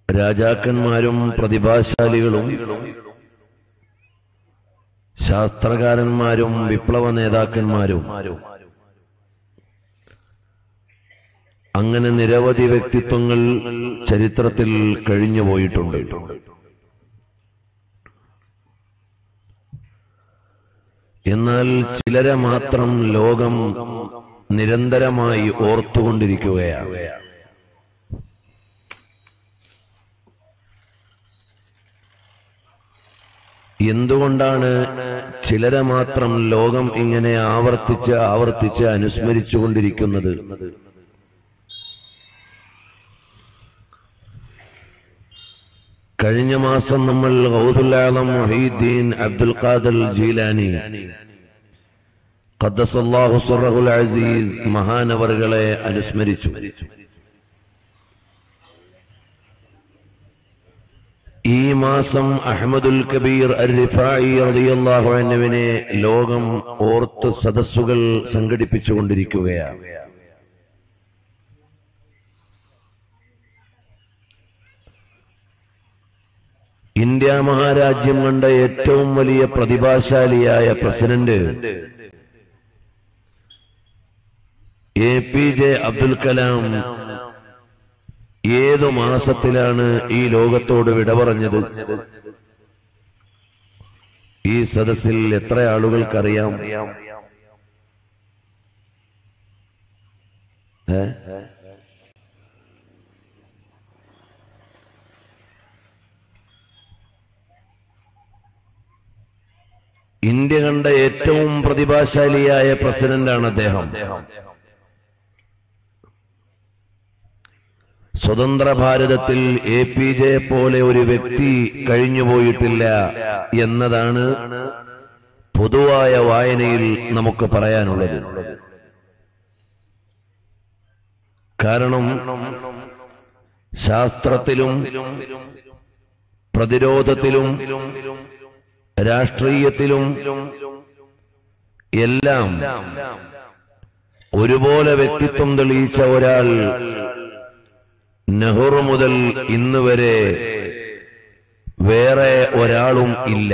രാജാക്കന്മാരും പ്രതിഭാശാലികളും ശാസ്ത്രകാരന്മാരും വിപ്ലവ നേതാക്കന്മാരും അങ്ങനെ നിരവധി വ്യക്തിത്വങ്ങൾ ചരിത്രത്തിൽ കഴിഞ്ഞുപോയിട്ടുണ്ട് എന്നാൽ ചിലരെ മാത്രം ലോകം നിരന്തരമായി ഓർത്തുകൊണ്ടിരിക്കുകയാണ് എന്തുകൊണ്ടാണ് ചിലരെ മാത്രം ലോകം ഇങ്ങനെ ആവർത്തിച്ച് ആവർത്തിച്ച് അനുസ്മരിച്ചുകൊണ്ടിരിക്കുന്നത് കഴിഞ്ഞ മാസം നമ്മൾ ഗൗസുല്ലാളം മൊഹീദ്ദീൻ അബ്ദുൽ ഖാദർ ജീലാനി ഖദ്ദസല്ലാഹു സുറഹുൽ അസീസ് മഹാനവറുകളെ അനുസ്മരിച്ചു ഈ മാസം അഹമ്മദുൽ കബീർ അൽ റിഫായി റളിയല്ലാഹു അൻഹുവിനെ ലോകം ഓർത്ത് സദസ്സുകൾ സംഘടിപ്പിച്ചുകൊണ്ടിരിക്കുകയാണ് ഇന്ത്യ മഹാരാജ്യം കണ്ട ഏറ്റവും വലിയ പ്രതിഭാശാലിയായ president A P J Abdul Kalam ഏതു മാസത്തിലാണ് ഈ ലോകത്തോട് വിട പറഞ്ഞത് ഈ സദസ്സിൽ എത്ര ആളുകൾക്കറിയാം ഏ ഇന്ത്യ കണ്ട ഏറ്റവും പ്രതിഭാശാലിയായ പ്രസിഡന്റാണ് അദ്ദേഹം സ്വതന്ത്ര ഭാരതത്തിൽ എ പി ജെ പോലെ ഒരു വ്യക്തി കഴിഞ്ഞുപോയിട്ടില്ല എന്നതാണ് പൊതുവായ വായനയിൽ നമുക്ക് പറയാനുള്ളത് കാരണം ശാസ്ത്രത്തിലും പ്രതിരോധത്തിലും രാഷ്ട്രീയത്തിലും എല്ലാം ഒരുപോലെ വ്യക്തിത്വം തെളിയിച്ച ഒരാൾ നെഹ്റു മുതൽ ഇന്ന് വരെ വേറെ ഒരാളും ഇല്ല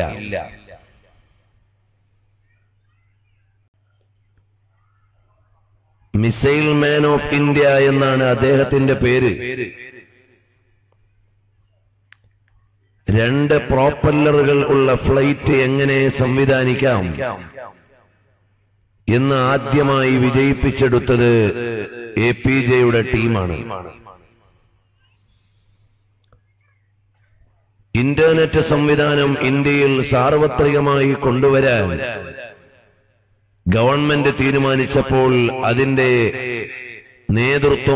മിസൈൽ മാൻ ഓഫ് ഇന്ത്യ എന്നാണ് അദ്ദേഹത്തിന്റെ പേര് രണ്ട് പ്രോപ്പല്ലറുകൾ ഉള്ള ഫ്ലൈറ്റ് എങ്ങനെ സംവിധാനിക്കാം എന്ന് ആദ്യമായി വിജയിപ്പിച്ചെടുത്തത് എ പി ജെയുടെ ടീമാണ് ഇന്റർനെറ്റ് സംവിധാനം ഇന്ത്യയിൽ സാർവത്രികമായി കൊണ്ടുവരാൻ ഗവൺമെന്റ് തീരുമാനിച്ചപ്പോൾ അതിന്റെ നേതൃത്വം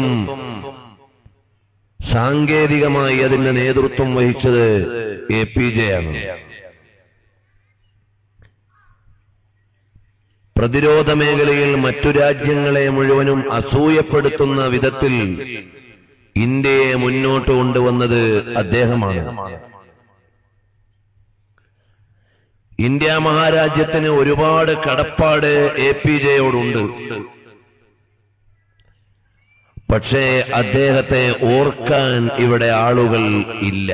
സാങ്കേതികമായി അതിന്റെ നേതൃത്വം വഹിച്ചത് എ പി ജെ ആണ് പ്രതിരോധ മേഖലയിൽ മറ്റു രാജ്യങ്ങളെ മുഴുവനും അസൂയപ്പെടുത്തുന്ന വിധത്തിൽ ഇന്ത്യയെ മുന്നോട്ട് കൊണ്ടുവന്നത് അദ്ദേഹമാണ് ഇന്ത്യ മഹാരാജ്യത്തിന് ഒരുപാട് കടപ്പാട് എ പി ജെയോടുണ്ട് പക്ഷേ അദ്ദേഹത്തെ ഓർക്കാൻ ഇവിടെ ആളുകൾ ഇല്ല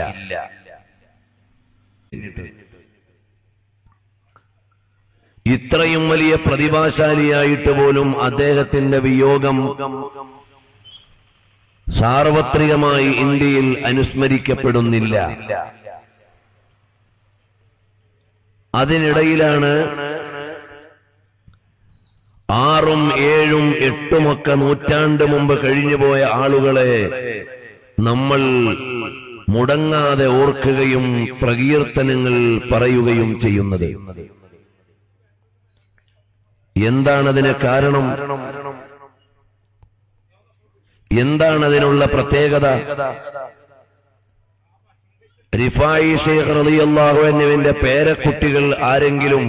ഇത്രയും വലിയ പ്രതിഭാശാലിയായിട്ട് പോലും അദ്ദേഹത്തിന്റെ വിയോഗം സാർവത്രികമായി ഇന്ത്യയിൽ അനുസ്മരിക്കപ്പെടുന്നില്ല അതിനിടയിലാണ് ആറും ഏഴും എട്ടുമൊക്കെ നൂറ്റാണ്ട് മുമ്പ് കഴിഞ്ഞുപോയ ആളുകളെ നമ്മൾ മുടങ്ങാതെ ഓർക്കുകയും പ്രകീർത്തനങ്ങൾ പറയുകയും ചെയ്യുന്നത് എന്താണതിന് കാരണം എന്താണതിനുള്ള പ്രത്യേകത റിഫായി ഷെയ്ഖ് റളിയല്ലാഹു അൻഹുവിന്റെ പേരക്കുട്ടികൾ ആരെങ്കിലും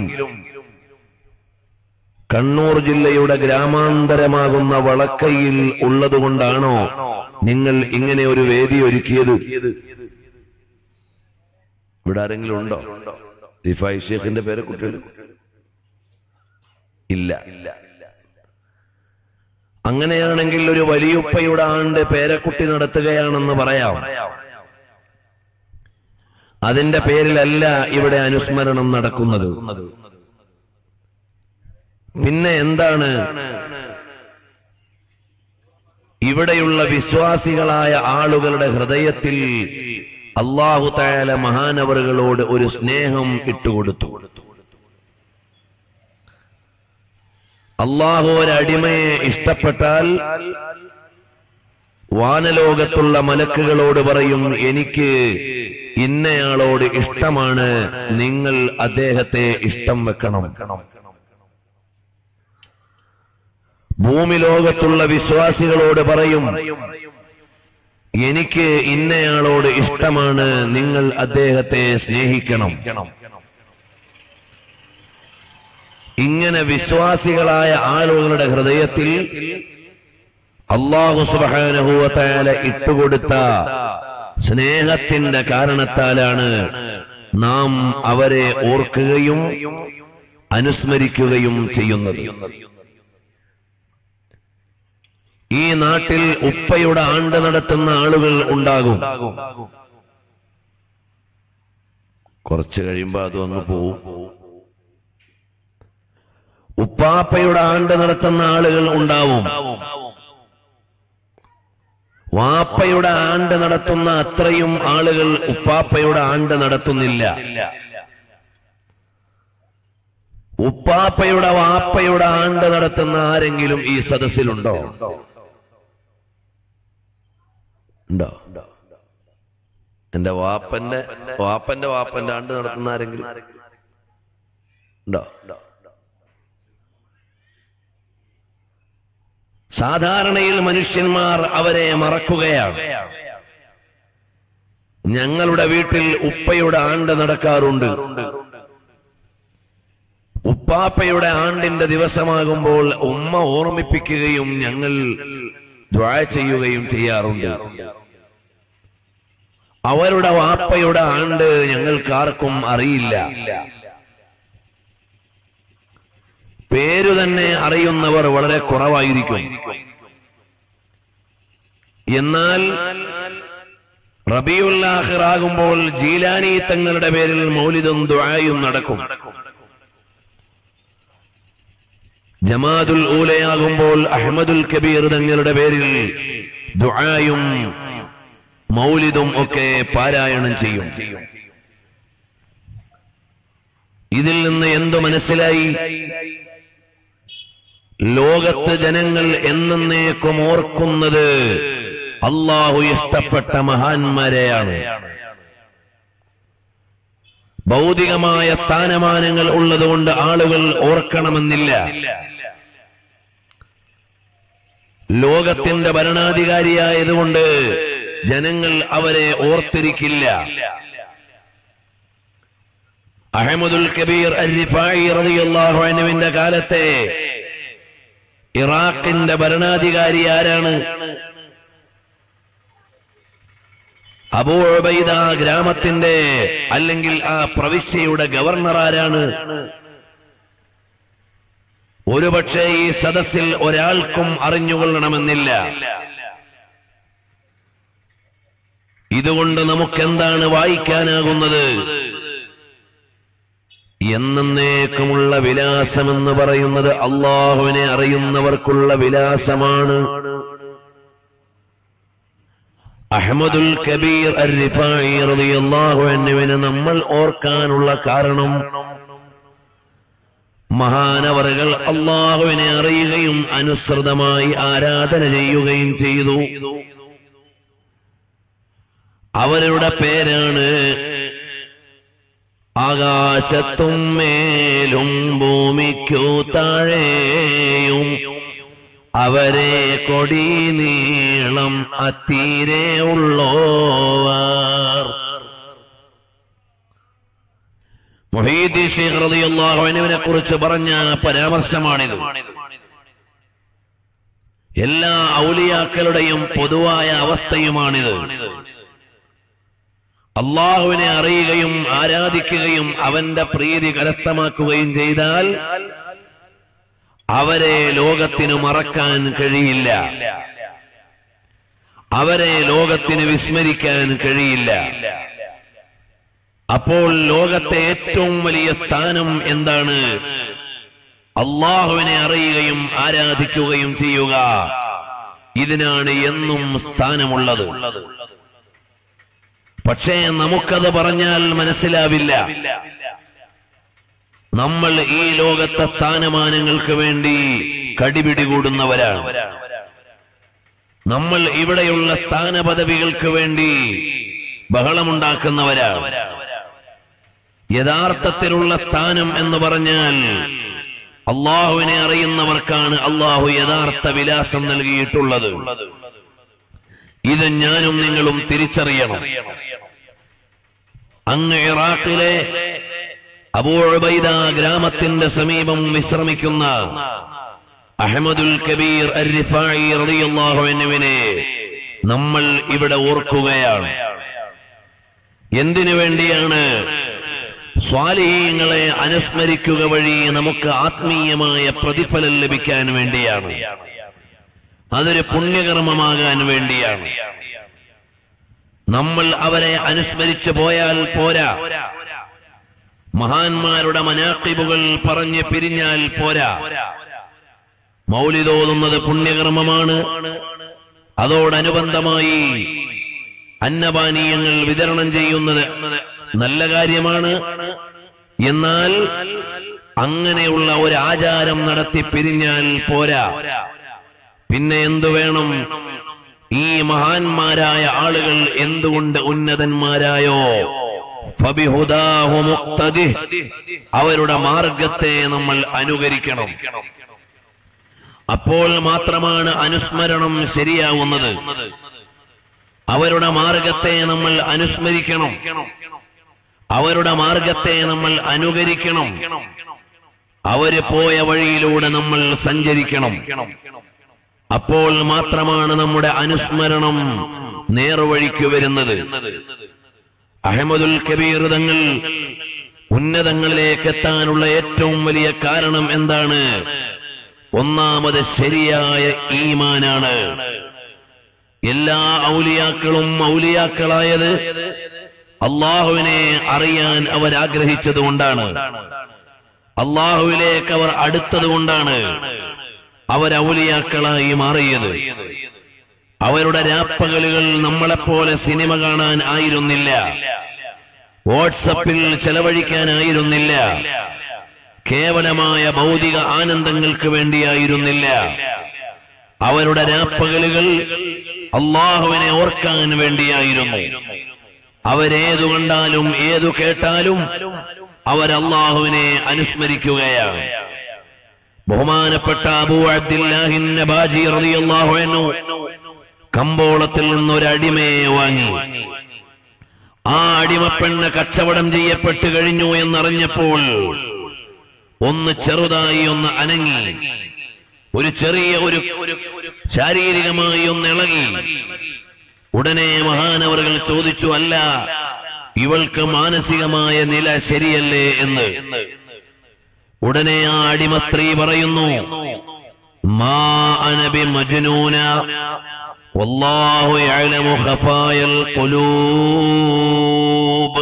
കണ്ണൂർ ജില്ലയുടെ ഗ്രാമാന്തരമാകുന്ന വളക്കയിൽ ഉള്ളതുകൊണ്ടാണോ നിങ്ങൾ ഇങ്ങനെ ഒരു വേദി ഒരുക്കിയത് ഇവിടെ ആരെങ്കിലും ഉണ്ടോ റിഫായി ഷെയ്ഖിന്റെ പേരക്കുട്ടികൾ ഇല്ല അങ്ങനെയാണെങ്കിൽ ഒരു വലിയുപ്പയുടെ ആണ്ട് പേരക്കുട്ടി നടത്തുകയാണെന്ന് പറയാം അതിന്റെ പേരിലല്ല ഇവിടെ അനുസ്മരണം നടക്കുന്നത് പിന്നെ എന്താണ് ഇവിടെയുള്ള വിശ്വാസികളായ ആളുകളുടെ ഹൃദയത്തിൽ അള്ളാഹു തായാല മഹാനവറുകളോട് ഒരു സ്നേഹം ഇട്ടുകൊടുത്തു അള്ളാഹു ഒരടിമയെ ഇഷ്ടപ്പെട്ടാൽ വാനലോകത്തുള്ള മലക്കുകളോട് പറയും എനിക്ക് ഇന്നയാളോട് ഇഷ്ടമാണ് നിങ്ങൾ അദ്ദേഹത്തെ ഇഷ്ടം വെക്കണം ഭൂമി ലോകത്തുള്ള വിശ്വാസികളോട് പറയും എനിക്ക് ഇന്നയാളോട് ഇഷ്ടമാണ് നിങ്ങൾ അദ്ദേഹത്തെ സ്നേഹിക്കണം ഇങ്ങനെ വിശ്വാസികളായ ആളുകളുടെ ഹൃദയത്തിൽ അള്ളാഹു സുബാനഹുവല ഇട്ടുകൊടുത്ത സ്നേഹത്തിന്റെ കാരണത്താലാണ് നാം അവരെ ഓർക്കുകയും അനുസ്മരിക്കുകയും ചെയ്യുന്നത് ഈ നാട്ടിൽ ഉപ്പയുടെ ആണ്ട് നടത്തുന്ന ആളുകൾ ഉണ്ടാകും കുറച്ച് കഴിയുമ്പോ അതൊന്ന് പോവും ഉപ്പാപ്പയുടെ ആണ്ട് നടത്തുന്ന ആളുകൾ ഉണ്ടാവും വാപ്പയുടെ ആണ്ട് നടത്തുന്ന അത്രയും ആളുകൾ ഉപ്പാപ്പയുടെ ആണ്ട് നടത്തുന്നില്ല ഉപ്പാപ്പയുടെ വാപ്പയുടെ ആണ്ട് നടത്തുന്ന ആരെങ്കിലും ഈ സദസ്സിലുണ്ടോ ഉണ്ടോ എന്റെ വാപ്പന്റെ വാപ്പന്റെ വാപ്പന്റെ ആണ്ട് നടത്തുന്ന ആരെങ്കിലും ഉണ്ടോ സാധാരണയിൽ മനുഷ്യന്മാർ അവരെ മറക്കുകയാണ് ഞങ്ങളുടെ വീട്ടിൽ ഉപ്പയുടെ ആണ്ട് നടക്കാറുണ്ട് ഉപ്പാപ്പയുടെ ആണ്ടിന്റെ ദിവസമാകുമ്പോൾ ഉമ്മ ഓർമ്മിപ്പിക്കുകയും ഞങ്ങൾ ദ്വാ ചെയ്യുകയും ചെയ്യാറുണ്ട് അവരുടെ വാപ്പയുടെ ആണ്ട് ഞങ്ങൾക്കാർക്കും അറിയില്ല പേരു തന്നെ അറിയുന്നവർ വളരെ കുറവായിരിക്കും എന്നാൽ റബിയുല്ലാഹിറാകുമ്പോൾ ജീലാനി തങ്ങളുടെ പേരിൽ മൗലിദും ദുആയും നടക്കും ജമാദുൽ ഊലയാകുമ്പോൾ അഹമ്മദുൽ കബീർ തങ്ങളുടെ പേരിൽ ദുആയും മൗലിദും ഒക്കെ പാരായണം ചെയ്യും ഇതിൽ നിന്ന് എന്തു മനസ്സിലായി ലോകത്ത് ജനങ്ങൾ എന്നേക്കും ഓർക്കുന്നത് അള്ളാഹു ഇഷ്ടപ്പെട്ട മഹാന്മാരെയാണ് ഭൗതികമായ സ്ഥാനമാനങ്ങൾ ഉള്ളതുകൊണ്ട് ആളുകൾ ഓർക്കണമെന്നില്ല ലോകത്തിന്റെ ഭരണാധികാരിയായതുകൊണ്ട് ജനങ്ങൾ അവരെ ഓർത്തിരിക്കില്ല അഹമ്മദുൽ കബീർ അരിഫായി റളിയല്ലാഹു അൻഹുവിന്റെ കാലത്തെ ഇറാഖിന്റെ ഭരണാധികാരി ആരാണ് അബൂബൈദ ഗ്രാമത്തിന്റെ അല്ലെങ്കിൽ ആ പ്രവിശ്യയുടെ ഗവർണർ ആരാണ് ഒരുപക്ഷെ ഈ സദസ്സിൽ ഒരാൾക്കും അറിഞ്ഞുകൊള്ളണമെന്നില്ല ഇതുകൊണ്ട് നമുക്കെന്താണ് വായിക്കാനാകുന്നത് എന്നേക്കുമുള്ള വിലാസമെന്ന് പറയുന്നത് അള്ളാഹുവിനെ അറിയുന്നവർക്കുള്ള വിലാസമാണ് അഹമ്മദുൽ കബീർ അരിഫായി റളിയല്ലാഹു അൻഹുവിനെ നമ്മൾ ഓർക്കാനുള്ള കാരണം മഹാനവറുകൾ അള്ളാഹുവിനെ അറിയുകയും അനുസൃതമായി ആരാധന ചെയ്യുകയും ചെയ്തു അവരുടെ പേരാണ് ആകാശത്തും മേലും ഭൂമിക്കു താഴെയും അവരെ കൊടി നീളം അത്തീരെ ഉള്ളോവർ മൊഹീദി ഷേഖ് റളിയല്ലാഹു അൻഹുവിനെ കുറിച്ച് പറഞ്ഞ പരാമർശമാണിത് എല്ലാ ഔലിയാക്കളുടെയും പൊതുവായ അവസ്ഥയുമാണിത് അള്ളാഹുവിനെ അറിയുകയും ആരാധിക്കുകയും അവന്റെ പ്രീതി കരസ്ഥമാക്കുകയും ചെയ്താൽ അവരെ ലോകത്തിന് മറക്കാൻ കഴിയില്ല അവരെ ലോകത്തിന് വിസ്മരിക്കാൻ കഴിയില്ല അപ്പോൾ ലോകത്തെ ഏറ്റവും വലിയ സ്ഥാനം എന്താണ് അള്ളാഹുവിനെ അറിയുകയും ആരാധിക്കുകയും ചെയ്യുക ഇതിനാണ് എന്നും സ്ഥാനമുള്ളത് പക്ഷേ നമുക്കത് പറഞ്ഞാൽ മനസ്സിലാവില്ല നമ്മൾ ഈ ലോകത്തെ സ്ഥാനമാനങ്ങൾക്ക് വേണ്ടി കടിപിടി കൂടുന്നവരാണ് നമ്മൾ ഇവിടെയുള്ള സ്ഥാനപദവികൾക്ക് വേണ്ടി ബഹളമുണ്ടാക്കുന്നവരാണ് യഥാർത്ഥത്തിലുള്ള സ്ഥാനം എന്ന് പറഞ്ഞാൽ അള്ളാഹുവിനെ അറിയുന്നവർക്കാണ് അള്ളാഹു യഥാർത്ഥ വിലാസം നൽകിയിട്ടുള്ളത് ഇത് ഞാനും നിങ്ങളും തിരിച്ചറിയണം അങ്ങ് ഇറാഖിലെ അബൂബൈദ ഗ്രാമത്തിന്റെ സമീപം വിശ്രമിക്കുന്ന അഹമ്മദുൽ കബീർ അരിഫായി റളിയല്ലാഹുവിനെ നമ്മൾ ഇവിടെ ഓർക്കുകയാണ് എന്തിനു വേണ്ടിയാണ് സ്വാലിഹീങ്ങളെ അനുസ്മരിക്കുക വഴി നമുക്ക് ആത്മീയമായ പ്രതിഫലം ലഭിക്കാൻ വേണ്ടിയാണ് അതൊരു പുണ്യകർമ്മമാകാൻ വേണ്ടിയാണ് നമ്മൾ അവരെ അനുസ്മരിച്ചു പോയാൽ പോരാ മഹാന്മാരുടെ മനാക്കിബുകൾ പറഞ്ഞ് പിരിഞ്ഞാൽ പോരാ മൗലിതോതുന്നത് പുണ്യകർമ്മമാണ് അതോടനുബന്ധമായി അന്നപാനീയങ്ങൾ വിതരണം ചെയ്യുന്നത് നല്ല കാര്യമാണ് എന്നാൽ അങ്ങനെയുള്ള ഒരു ആചാരം നടത്തി പിരിഞ്ഞാൽ പോരാ പിന്നെ എന്തു വേണം ഈ മഹാന്മാരായ ആളുകൾ എന്തുകൊണ്ട് ഉന്നതന്മാരായോ ഫബിഹുദാഹു മുഖ്തദിഹ്. അവരുടെ മാർഗത്തെ നമ്മൾ അനുകരിക്കണം അപ്പോൾ മാത്രമാണ് അനുസ്മരണം ശരിയാവുന്നത് അവരുടെ മാർഗത്തെ നമ്മൾ അനുസ്മരിക്കണം അവരുടെ മാർഗത്തെ നമ്മൾ അനുകരിക്കണം അവര് പോയ വഴിയിലൂടെ നമ്മൾ സഞ്ചരിക്കണം അപ്പോൾ മാത്രമാണ് നമ്മുടെ അനുസ്മരണം നേർവഴിക്ക് വരുന്നത് അഹമ്മദുൽ കബീർ തങ്ങൾ ഉന്നതങ്ങളിലേക്ക് എത്താനുള്ള ഏറ്റവും വലിയ കാരണം എന്താണ് ഒന്നാമത് ശരിയായ ഈമാനാണ് എല്ലാ ഔലിയാക്കളും ഔലിയാക്കളായത് അള്ളാഹുവിനെ അറിയാൻ അവർ ആഗ്രഹിച്ചതുകൊണ്ടാണ് അള്ളാഹുവിലേക്ക് അവർ അടുത്തതുകൊണ്ടാണ് അവർ ഔലിയാക്കളായി മാറിയത് അവരുടെ രാപ്പകലുകൾ നമ്മളെപ്പോലെ സിനിമ കാണാൻ ആയിരുന്നില്ല വാട്സപ്പിൽ ചെലവഴിക്കാനായിരുന്നില്ല കേവലമായ ഭൗതിക ആനന്ദങ്ങൾക്ക് വേണ്ടിയായിരുന്നില്ല അവരുടെ രാപ്പകലുകൾ അള്ളാഹുവിനെ ഓർക്കാൻ വേണ്ടിയായിരുന്നു അവരേതു കണ്ടാലും ഏതു കേട്ടാലും അവർ അള്ളാഹുവിനെ അനുസ്മരിക്കുകയാണ് ബഹുമാനപ്പെട്ട അബൂ അബ്ദില്ലാഹിൻ നബാജി റളിയല്ലാഹു അൻഹു കമ്പോളത്തിൽ നിന്നൊരു അടിമയെ വാങ്ങി ആ അടിമപ്പെണ്ണ് കച്ചവടം ചെയ്യപ്പെട്ടു കഴിഞ്ഞു എന്നറിഞ്ഞപ്പോൾ ഒന്ന് ചെറുതായി ഒന്ന് അനങ്ങി ഒരു ചെറിയ ഒരു ശാരീരികമായി ഒന്ന് ഇളകി ഉടനെ മഹാനവറുകൾ ചോദിച്ചു അല്ല ഇവൾക്ക് മാനസികമായ നില ശരിയല്ലേ എന്ന് ഉടനെ ആ അടിമ സ്ത്രീ പറയുന്നു മാ അനബി മജ്നൂന വല്ലാഹു യഅലമു ഖഫായൽ ഖുലൂബ്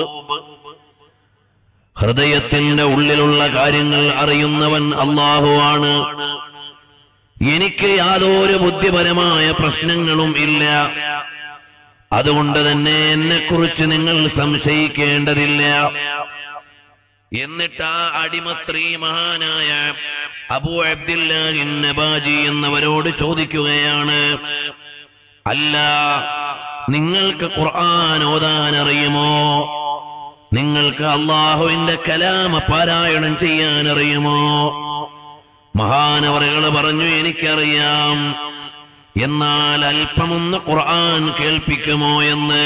ഹൃദയത്തിന്റെ ഉള്ളിലുള്ള കാര്യങ്ങൾ അറിയുന്നവൻ അള്ളാഹു ആണ് എനിക്ക് യാതൊരു ബുദ്ധിപരമായ പ്രശ്നങ്ങളും ഇല്ല അതുകൊണ്ട് തന്നെ എന്നെക്കുറിച്ച് നിങ്ങൾ സംശയിക്കേണ്ടതില്ല എന്നിട്ട് ആ അടിമ സ്ത്രീ മഹാനായ അബു അബ്ദില്ലാഹിൻ നബാജി എന്നവരോട് ചോദിക്കുകയാണ് അല്ല നിങ്ങൾക്ക് ഖുർആൻ ഓതാൻ അറിയുമോ നിങ്ങൾക്ക് അള്ളാഹുവിന്റെ കലാമ പാരായണം ചെയ്യാൻ അറിയുമോ മഹാനവറുകൾ പറഞ്ഞു എനിക്കറിയാം എന്നാൽ അല്പമൊന്ന് ഖുർആൻ കേൾപ്പിക്കുമോ എന്ന്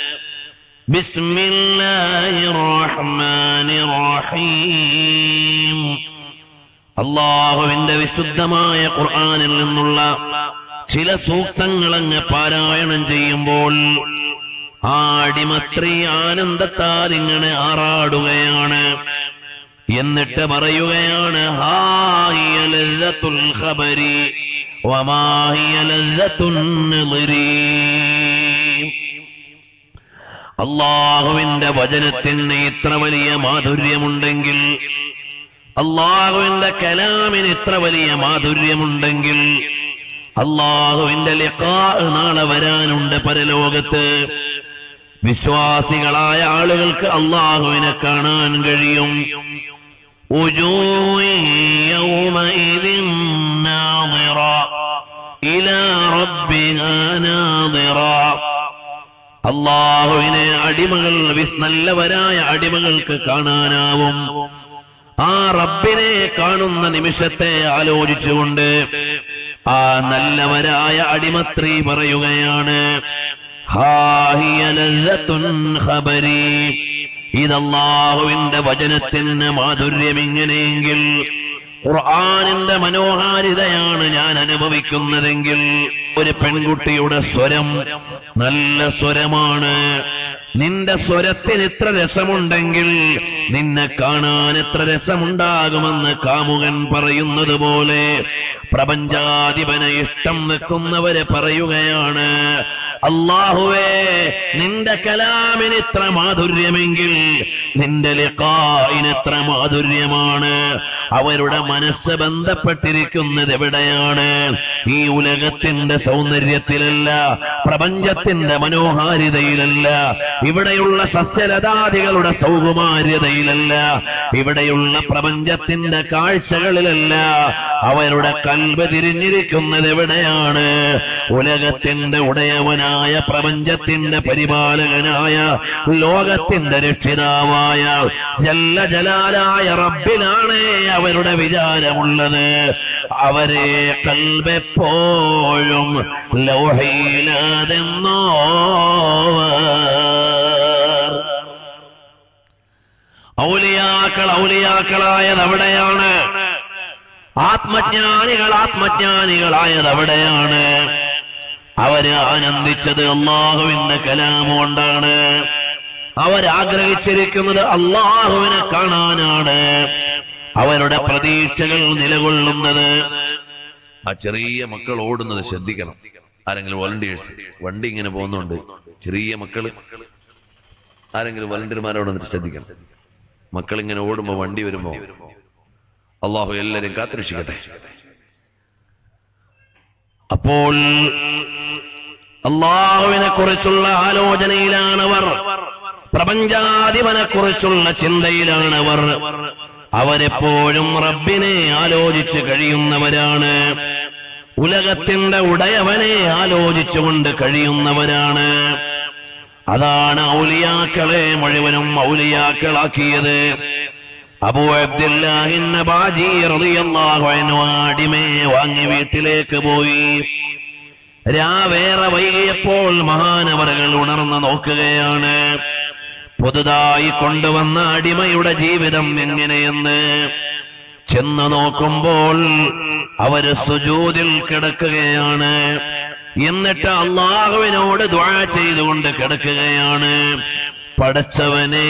ബിസ്മില്ലാഹിർ റഹ്മാനിർ റഹീം അള്ളാഹുവിന്റെ വിശുദ്ധമായ ഖുർആനിൽ നിന്നുള്ള ചില സൂക്തങ്ങൾ അങ്ങ് പാരായണം ചെയ്യുമ്പോൾ ആ അടിമത്രി ആനന്ദത്താൽ ഇങ്ങനെ ആറാടുകയാണ് എന്നിട്ട് പറയുകയാണ് ഹാഹിയ ലസ്സത്തുൽ ഖബരി വമാഹിയ ലസ്സത്തുൻ നിളിരി അള്ളാഹുവിന്റെ വചനത്തിന് ഇത്ര വലിയ മാധുര്യമുണ്ടെങ്കിൽ അള്ളാഹുവിന്റെ കലാമിന് ഇത്ര വലിയ മാധുര്യമുണ്ടെങ്കിൽ അള്ളാഹുവിന്റെ ലിഖാ നാളെ വരാനുണ്ട് പരലോകത്ത് വിശ്വാസികളായ ആളുകൾക്ക് അള്ളാഹുവിനെ കാണാൻ കഴിയും وجوه يومئذ ناظرة إلى ربها ناظرة അള്ളാഹുവിനെ അടിമകൾ വിസ് നല്ലവരായ അടിമകൾക്ക് കാണാനാവും ആ റബ്ബിനെ കാണുന്ന നിമിഷത്തെ ആലോചിച്ചുകൊണ്ട് ആ നല്ലവരായ അടിമത്രി പറയുകയാണ് ഹാഹിയ ലസ്സത്തുൻ ഖബരി ഇതല്ലാഹുവിന്റെ വചനത്തിന് മാധുര്യം ഇങ്ങനെയെങ്കിൽ ഖുർആാനിന്റെ മനോഹാരിതയാണ് ഞാൻ അനുഭവിക്കുന്നതെങ്കിൽ ഒരു പെൺകുട്ടിയുടെ സ്വരം നല്ല സ്വരമാണ് നിന്റെ സ്വരത്തിന് ഇത്ര രസമുണ്ടെങ്കിൽ നിന്നെ കാണാൻ എത്ര രസമുണ്ടാകുമെന്ന് കാമുകൻ പറയുന്നത് പോലെ പ്രപഞ്ചാധിപനെ ഇഷ്ടം വെക്കുന്നവരെ പറയുകയാണ് അള്ളാഹുവേ നിന്റെ കലാമിന് ഇത്ര മാധുര്യമെങ്കിൽ നിന്റെ ലിഖായിന് എത്ര മാധുര്യമാണ് അവരുടെ മനസ്സ് ബന്ധപ്പെട്ടിരിക്കുന്നത് എവിടെയാണ് ഈ ഉലകത്തിന്റെ സൗന്ദര്യത്തിലല്ല പ്രപഞ്ചത്തിന്റെ മനോഹാരിതയിലല്ല ഇവിടെയുള്ള സസ്യലതാദികളുടെ സൗകുമാര്യതയിലല്ല ഇവിടെയുള്ള പ്രപഞ്ചത്തിന്റെ കാഴ്ചകളിലല്ല അവരുടെ കൽബ് തിരിഞ്ഞിരിക്കുന്നത് എവിടെയാണ് ഉലകത്തിന്റെ ഉടയവനായ പ്രപഞ്ചത്തിന്റെ പരിപാലകനായ ലോകത്തിന്റെ രക്ഷിതാവായ ജല്ല ജലാലായ റബ്ബിലാണ് അവരുടെ വിചാരമുള്ളത് അവരെ കൽബെപ്പോഴും ലോഹയിലാതെന്നോ ഔലിയാക്കൾ ഔലിയാക്കളായത് അവിടെയാണ് ആത്മജ്ഞാനികൾ ആത്മജ്ഞാനികളായത് അവിടെയാണ് അവര് ആനന്ദിച്ചത് അള്ളാഹുവിന്റെ കലാം കൊണ്ടാണ് അവരാഗ്രഹിച്ചിരിക്കുന്നത് അള്ളാഹുവിനെ കാണാനാണ് അവരുടെ പ്രതീക്ഷകൾ നിലകൊള്ളുന്നത് ആ ചെറിയ മക്കൾ ഓടുന്നത് ശ്രദ്ധിക്കണം ആരെങ്കിലും വോളണ്ടിയേഴ്സ് വണ്ടി ഇങ്ങനെ പോകുന്നുണ്ട് ചെറിയ മക്കള് ആരെങ്കിലും വളണ്ടിയർമാരോട് വന്നിട്ട് ശ്രദ്ധിക്കണം മക്കൾ ഇങ്ങനെ ഓടുമ്പോ വണ്ടി വരുമ്പോ അള്ളാഹു എല്ലാരും കാത്തുരക്ഷിക്കട്ടെ അപ്പോൾ അള്ളാഹുവിനെ കുറിച്ചുള്ള ആലോചനയിലാണവർ പ്രപഞ്ചാധിപനെ കുറിച്ചുള്ള ചിന്തയിലാണവർ അവരെപ്പോഴും റബ്ബിനെ ആലോചിച്ച് കഴിയുന്നവരാണ് ഉലകത്തിന്റെ ഉടയവനെ ആലോചിച്ചുകൊണ്ട് കഴിയുന്നവരാണ് അതാണ് ഔലിയാക്കളെ മുഴുവനും ഔലിയാക്കളാക്കിയത് അബൂ അബ്ദുല്ലാഹിന്ന ബാജി റളിയല്ലാഹു അൻഹു അടിമയെ വാങ്ങി വീട്ടിലേക്ക് പോയി രാവേറെ വൈകിയപ്പോൾ മഹാനവറുകൾ ഉണർന്ന് നോക്കുകയാണ് പുതുതായി കൊണ്ടുവന്ന അടിമയുടെ ജീവിതം എങ്ങനെയെന്ന് ചെന്ന് നോക്കുമ്പോൾ അവര് സുജൂതിൽ കിടക്കുകയാണ് എന്നിട്ട് അള്ളാഹുവിനോട് ദ്വാ ചെയ്തുകൊണ്ട് കിടക്കുകയാണ് പടച്ചവനെ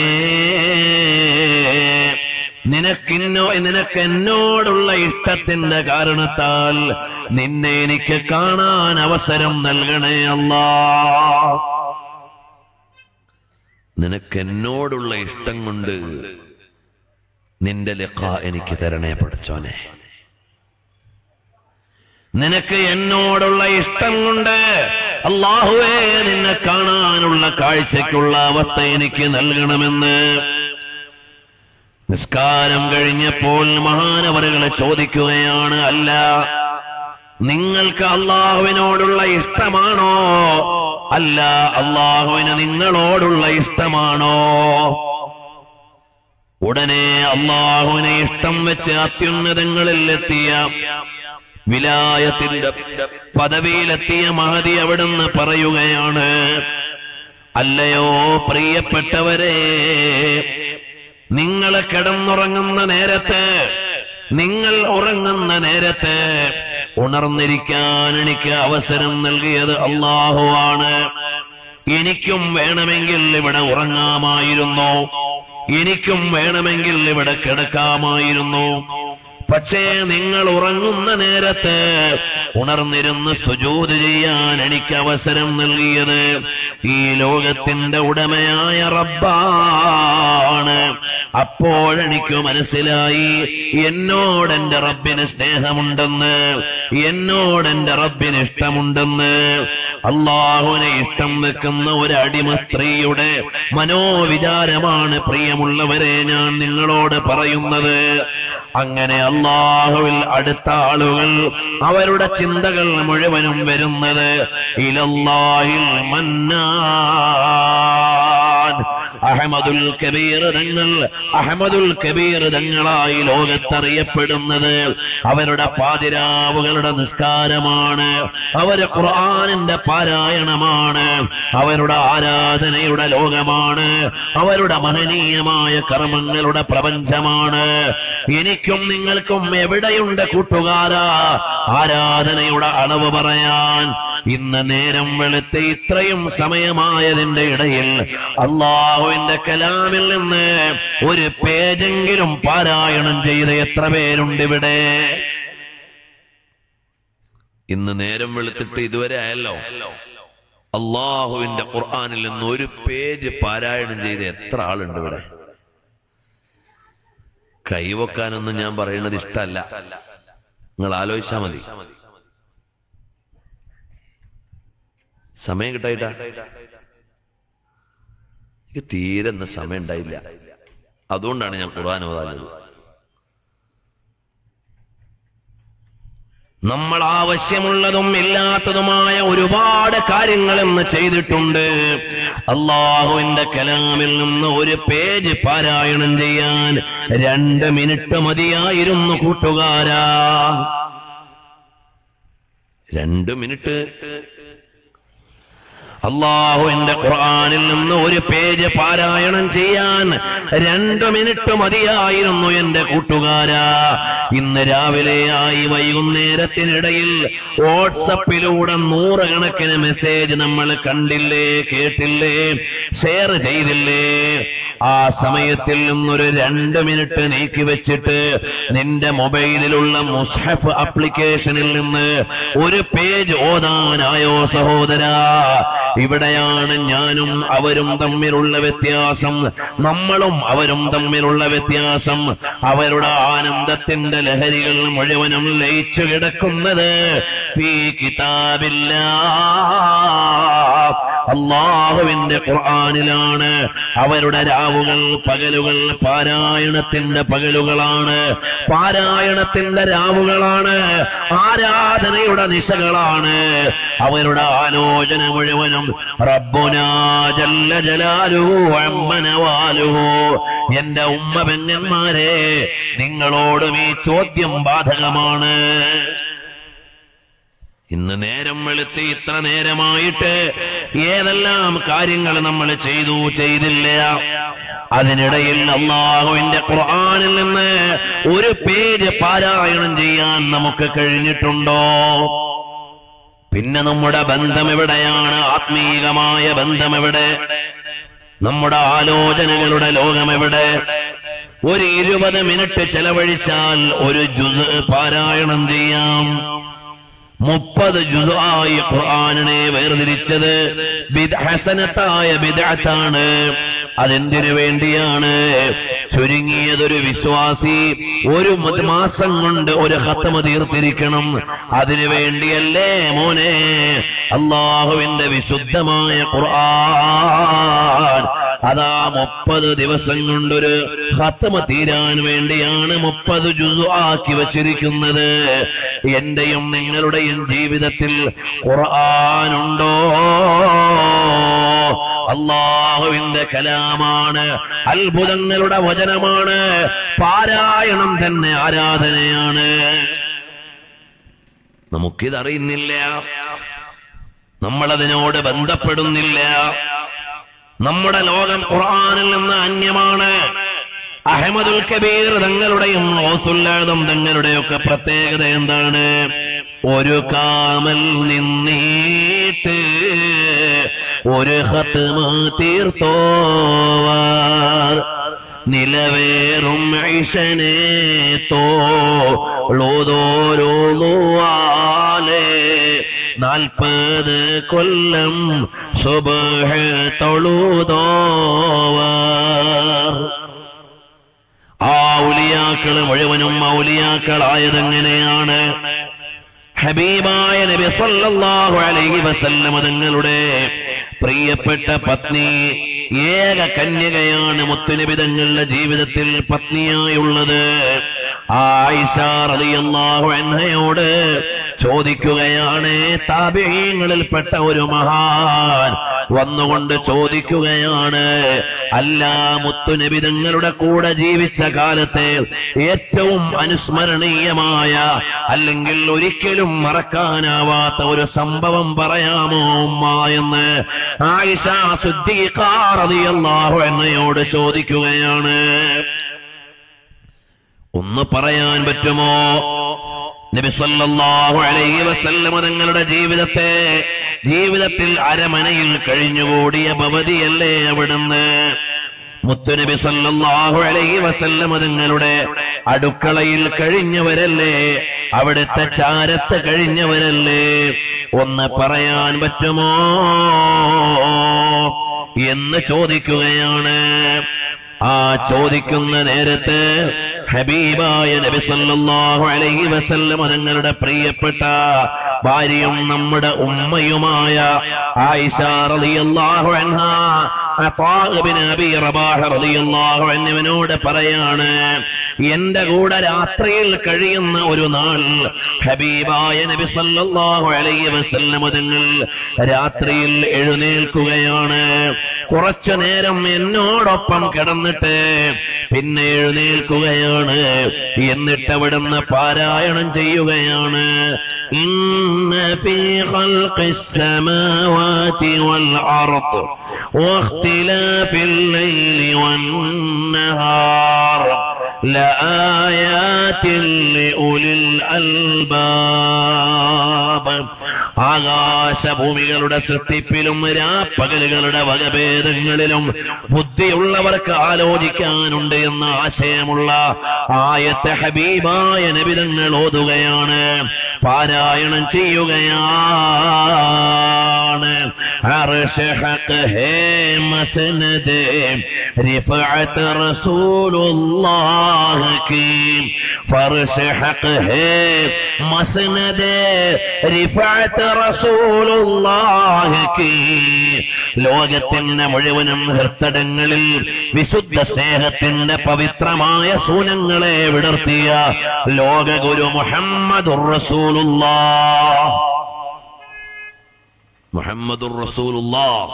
നിനക്കിന്നോ നിനക്ക് എന്നോടുള്ള ഇഷ്ടത്തിന്റെ കാരണത്താൽ നിന്നെ എനിക്ക് കാണാൻ അവസരം നൽകണേ അല്ലാ നിനക്ക് എന്നോടുള്ള ഇഷ്ടം കൊണ്ട് നിന്റെ ലഖ എനിക്ക് തരണേ പഠിച്ചോനെ നിനക്ക് എന്നോടുള്ള ഇഷ്ടം കൊണ്ട് അള്ളാഹുവേ നിന്നെ കാണാനുള്ള കാഴ്ചയ്ക്കുള്ള അവസ്ഥ എനിക്ക് നൽകണമെന്ന് നിസ്കാരം കഴിഞ്ഞപ്പോൾ മഹാനവറുകളെ ചോദിക്കുകയാണ് അല്ല നിങ്ങൾക്ക് അള്ളാഹുവിനോടുള്ള ഇഷ്ടമാണോ അല്ല അള്ളാഹുവിന് നിങ്ങളോടുള്ള ഇഷ്ടമാണോ ഉടനെ അള്ളാഹുവിനെ ഇഷ്ടം വെച്ച് അത്യുന്നതങ്ങളിൽ എത്തിയ വിലായത്തിന്റെ പദവിയിലെത്തിയ മഹതി അവിടുന്ന് പറയുകയാണ് അല്ലയോ പ്രിയപ്പെട്ടവരെ നിങ്ങൾ കിടന്നുറങ്ങുന്ന നേരത്ത് നിങ്ങൾ ഉറങ്ങുന്ന നേരത്ത് ഉണർന്നിരിക്കാൻ എനിക്ക് അവസരം നൽകിയത് അള്ളാഹുവാണ് എനിക്കും വേണമെങ്കിൽ ഇവിടെ ഉറങ്ങാമായിരുന്നു എനിക്കും വേണമെങ്കിൽ ഇവിടെ കിടക്കാമായിരുന്നു പക്ഷേ നിങ്ങൾ ഉറങ്ങുന്ന നേരത്ത് ഉണർന്നിരുന്ന് സുജൂത് ചെയ്യാൻ എനിക്ക് അവസരം നൽകിയത് ഈ ലോകത്തിന്റെ ഉടമയായ റബ്ബാണ് അപ്പോഴെനിക്ക് മനസ്സിലായി എന്നോട് എന്റെ റബ്ബിന് സ്നേഹമുണ്ടെന്ന് എന്നോട് എന്റെ റബ്ബിന് ഇഷ്ടമുണ്ടെന്ന് അള്ളാഹുവിനെ ഇഷ്ടം വെക്കുന്ന ഒരു അടിമ സ്ത്രീയുടെ മനോവിചാരമാണ് പ്രിയമുള്ളവരെ ഞാൻ നിങ്ങളോട് പറയുന്നത് അങ്ങനെ അള്ളാഹുവിൽ അടുത്ത ആളുകൾ അവരുടെ ചിന്തകൾ മുഴുവനും വരുന്നത് ഇലല്ലാഹിൽ മന്നാൻ അഹമ്മദുൽ കബീർ തങ്ങൾ അഹമ്മദുൽ കബീർ തങ്ങളായി ലോകത്തറിയപ്പെടുന്നത് അവരുടെ പാതിരാവുകളുടെ നിസ്കാരമാണ് അവര് ഖുർആാനിന്റെ പാരായണമാണ് അവരുടെ ആരാധനയുടെ ലോകമാണ് അവരുടെ മഹനീയമായ കർമ്മങ്ങളുടെ പ്രപഞ്ചമാണ് എനിക്കും നിങ്ങൾക്കും എവിടെയുണ്ട് കൂട്ടുകാരാ ആരാധനയുടെ അളവ് പറയാൻ ഇന്ന് നേരം വെളുത്ത് ഇത്രയും സമയമായതിന്റെ ഇടയിൽ അള്ളാഹുവിന്റെ കലാമിൽ നിന്ന് ഒരു പേജെങ്കിലും പാരായണം ചെയ്ത് എത്ര പേരുണ്ട് ഇവിടെ ഇന്ന് നേരം വെളുത്തിട്ട് ഇതുവരെ ആയല്ലോ അള്ളാഹുവിന്റെ ഖുർആാനിൽ നിന്ന് ഒരു പേജ് പാരായണം ചെയ്ത് എത്ര ആളുണ്ട് ഇവിടെ കൈവക്കാനൊന്നും ഞാൻ പറയുന്നത് ഇഷ്ടമല്ല നിങ്ങൾ ആലോചിച്ചാ മതി സമയം കിട്ടായിട്ടാ എനിക്ക് തീരെ ഇന്ന് സമയം ഉണ്ടായില്ല അതുകൊണ്ടാണ് ഞാൻ ഖുർആൻ ഓതാഞ്ഞത് നമ്മൾ ആവശ്യമുള്ളതും ഇല്ലാത്തതുമായ ഒരുപാട് കാര്യങ്ങൾ ഇന്ന് ചെയ്തിട്ടുണ്ട് അള്ളാഹുവിന്റെ കലാമിൽ നിന്ന് ഒരു പേജ് പാരായണം ചെയ്യാൻ രണ്ട് മിനിറ്റ് മതിയായിരുന്നു കൂട്ടുകാരാ രണ്ട് മിനിറ്റ് അള്ളാഹുവിന്റെ ഖുർആനിൽ നിന്ന് ഒരു പേജ് പാരായണം ചെയ്യാൻ രണ്ടു മിനിറ്റ് മതിയായിരുന്നു എന്റെ കൂട്ടുകാരാ ഇന്ന് രാവിലെയായി വൈകുന്നേരത്തിനിടയിൽ വാട്സപ്പിലൂടെ നൂറുകണക്കിന് മെസ്സേജ് നമ്മൾ കണ്ടില്ലേ കേട്ടില്ലേ ഷെയർ ചെയ്തില്ലേ ആ സമയത്തിൽ നിന്നൊരു രണ്ട് മിനിറ്റ് നീക്കി വെച്ചിട്ട് നിന്റെ മൊബൈലിലുള്ള മുസ്ഹഫ് ആപ്ലിക്കേഷനിൽ നിന്ന് ഒരു പേജ് ഓതാനായോ സഹോദരാ ഇവിടെയാണ് ഞാനും അവരും തമ്മിലുള്ള വ്യത്യാസം നമ്മളും അവരും തമ്മിലുള്ള വ്യത്യാസം അവരുടെ ആനന്ദത്തിന്റെ ലഹരികൾ മുഴുവനും ലയിച്ചു കിടക്കുന്നത് ഈ കിതാബില്ല അള്ളാഹുവിന്റെ ഖുർആാനിലാണ് അവരുടെ രാവുകൾ പകലുകൾ പാരായണത്തിന്റെ പകലുകളാണ് പാരായണത്തിന്റെ രാവുകളാണ് ആരാധനയുടെ നിശകളാണ് അവരുടെ ആലോചന മുഴുവനും റബ്ബുനാ ജല്ല ജലാലുഹു അമ്മനവാലുഹു എന്റെ ഉമ്മ പെങ്ങന്മാരെ നിങ്ങളോടും ഈ ചോദ്യം ബാധകമാണ് ഇന്ന് നേരം വെളുത്ത് ഇത്ര നേരമായിട്ട് ഏതെല്ലാം കാര്യങ്ങൾ നമ്മൾ ചെയ്തു ചെയ്തില്ല അതിനിടയിൽ അള്ളാഹുവിന്റെ ഖുർആനിൽ നിന്ന് ഒരു പേര് പാരായണം ചെയ്യാൻ നമുക്ക് കഴിഞ്ഞിട്ടുണ്ടോ പിന്നെ നമ്മുടെ ബന്ധം എവിടെയാണ് ആത്മീകമായ ബന്ധം എവിടെ നമ്മുടെ ആലോചനകളുടെ ലോകം എവിടെ ഒരു ഇരുപത് മിനിറ്റ് ചെലവഴിച്ചാൽ ഒരു ജുസ് പാരായണം ചെയ്യാം മുപ്പത് ജുസായി ഖുർആാനിനെ വേർതിരിച്ചത് ബിദ് ഹസനത്തായ ബിദഅത്താണ് അതെന്തിനു വേണ്ടിയാണ് ചുരുങ്ങിയതൊരു വിശ്വാസി ഒരു മ- മാസം കൊണ്ട് ഒരു ഹത്തമ തീർത്തിരിക്കണം അതിനു വേണ്ടിയല്ലേ മോനെ അള്ളാഹുവിന്റെ വിശുദ്ധമായ ഖുർആൻ അതാ മുപ്പത് ദിവസം കൊണ്ടൊരു ഹത്തമ തീരാൻ വേണ്ടിയാണ് മുപ്പത് ജുസു ആക്കി വച്ചിരിക്കുന്നത് എന്റെയും നിങ്ങളുടെയും ജീവിതത്തിൽ ഖുർആനുണ്ടോ അള്ളാഹുവിന്റെ കലാമാണ് അത്ഭുതങ്ങളുടെ വചനമാണ് പാരായണം തന്നെ ആരാധനയാണ് നമുക്കിതറിയുന്നില്ല നമ്മളതിനോട് ബന്ധപ്പെടുന്നില്ല നമ്മുടെ ലോകം ഖുർആനിൽ നിന്ന് അന്യമാണ് അഹമ്മദുൽ കബീർ തങ്ങളുടെയും ഓസുല്ലാദം തങ്ങളുടെയൊക്കെ പ്രത്യേകത എന്താണ് ഒരു കാമൽ നിന്നീട്ട് ഒരു ഹത്മ തീർത്തോവാർ നിലവേറും ഐശനെ തോളോരോലുവാലെ നാൽപ്പത് കൊല്ലം സുബഹ തൊഴുതോവർ ആ ഔലിയാക്കള് മുഴുവനും ഔലിയാക്കളായതെങ്ങനെയാണ് ഹബീബായ നബി സല്ലല്ലാഹു അലൈഹി വസല്ലമ തങ്ങളുടെ പ്രിയപ്പെട്ട പത്നി ഏക കന്യകയാണ് മുത്തുനബി തങ്ങളുടെ ജീവിതത്തിൽ പത്നിയായുള്ളത് ആയിഷ റളിയല്ലാഹു അൻഹയോട് ചോദിക്കുകയാണ് താബിഈങ്ങളിൽപ്പെട്ട ഒരു മഹാൻ വന്നുകൊണ്ട് ചോദിക്കുകയാണ് അല്ല മുത്തുനബി തങ്ങളുടെ കൂടെ ജീവിച്ച കാലത്തെ ഏറ്റവും അനുസ്മരണീയമായ അല്ലെങ്കിൽ ഒരിക്കലും മറക്കാനാവാത്ത ഒരു സംഭവം പറയാമോ ഉമ്മ എന്ന് ആയിഷ സുദ്ദീഖാറിയല്ലാഹു എന്നയോട് ചോദിക്കുകയാണ് ഒന്ന് പറയാൻ പറ്റുമോ നബി സല്ലല്ലാഹു അലൈഹി വസല്ലമ തങ്ങളുടെ ജീവിതത്തെ ജീവിതത്തിൽ അരമനയിൽ കഴിഞ്ഞുകൂടിയ ഭവതിയല്ലേ അവിടുന്ന് മുത്തുനബി സല്ലല്ലാഹു അലൈഹി വസല്ലമ തങ്ങളുടെ അടുക്കളയിൽ കഴിഞ്ഞവരല്ലേ അവിടുത്തെ ചാരത്ത് കഴിഞ്ഞവരല്ലേ ഒന്ന് പറയാൻ പറ്റുമോ എന്ന് ചോദിക്കുകയാണ് ആ ചോദിക്കുന്ന നേരത്ത് ഹബീബായ നബി സല്ലല്ലാഹു അലൈഹി വസല്ലം തങ്ങളുടെ പ്രിയപ്പെട്ട ഭാര്യയും നമ്മുടെ ഉമ്മയുമായ ആയിഷ റളിയല്ലാഹു അൻഹ അതാഅ് ബിൻ അബീ റബാഹ റളിയല്ലാഹു അൻഹുവിനോട് പറയാണ് എന്റെ കൂടെ രാത്രിയിൽ കഴിയുന്ന ഒരു നാൾ ഹബീബായ നബി സല്ലല്ലാഹു അലൈഹി വസല്ലം തങ്ങൾ രാത്രിയിൽ എഴുന്നേൽക്കുകയാണ് കുറച്ചു നേരം എന്നോടൊപ്പം കിടന്നിട്ട് പിന്നെ എഴുന്നേൽക്കുകയാണ് എന്നിട്ട് അവിടുന്ന് പാരായണം ചെയ്യുകയാണ് ഇന്ന ഫീ ഖൽഖിസ് സമാവാതി വൽ അർദ് واختلاف الليل والنهار لآيات لأولي الألباب ആകാശഭൂമികളുടെ സൃഷ്ടിപ്പിലും രാപ്പകലുകളുടെ വകഭേദങ്ങളിലും ബുദ്ധിയുള്ളവർക്ക് ആലോചിക്കാനുണ്ട് എന്ന ആശയമുള്ള ആയത്തെ ഹബീബായ നബിതങ്ങൾ ഓതുകയാണ് പാരായണം ചെയ്യുകയാണ് അർശ് ഹഖ് ഹേ മസ്നദ് റിഫഅത്ത് റസൂലുള്ളാഹ് की फर्श हक है मसनद റിഫഅത്ത് റസൂലുള്ളാഹി की ലോകത്തിന്റെ മുഴുവനും ഹൃത്തടങ്ങളിൽ വിശുദ്ധ സ്നേഹത്തിന്റെ പവിത്രമായ സൂനങ്ങളെ വിടർത്തിയ ലോകഗുരു മുഹമ്മദുർ റസൂലുള്ളാഹ് മുഹമ്മദുർ റസൂലുള്ളാഹ്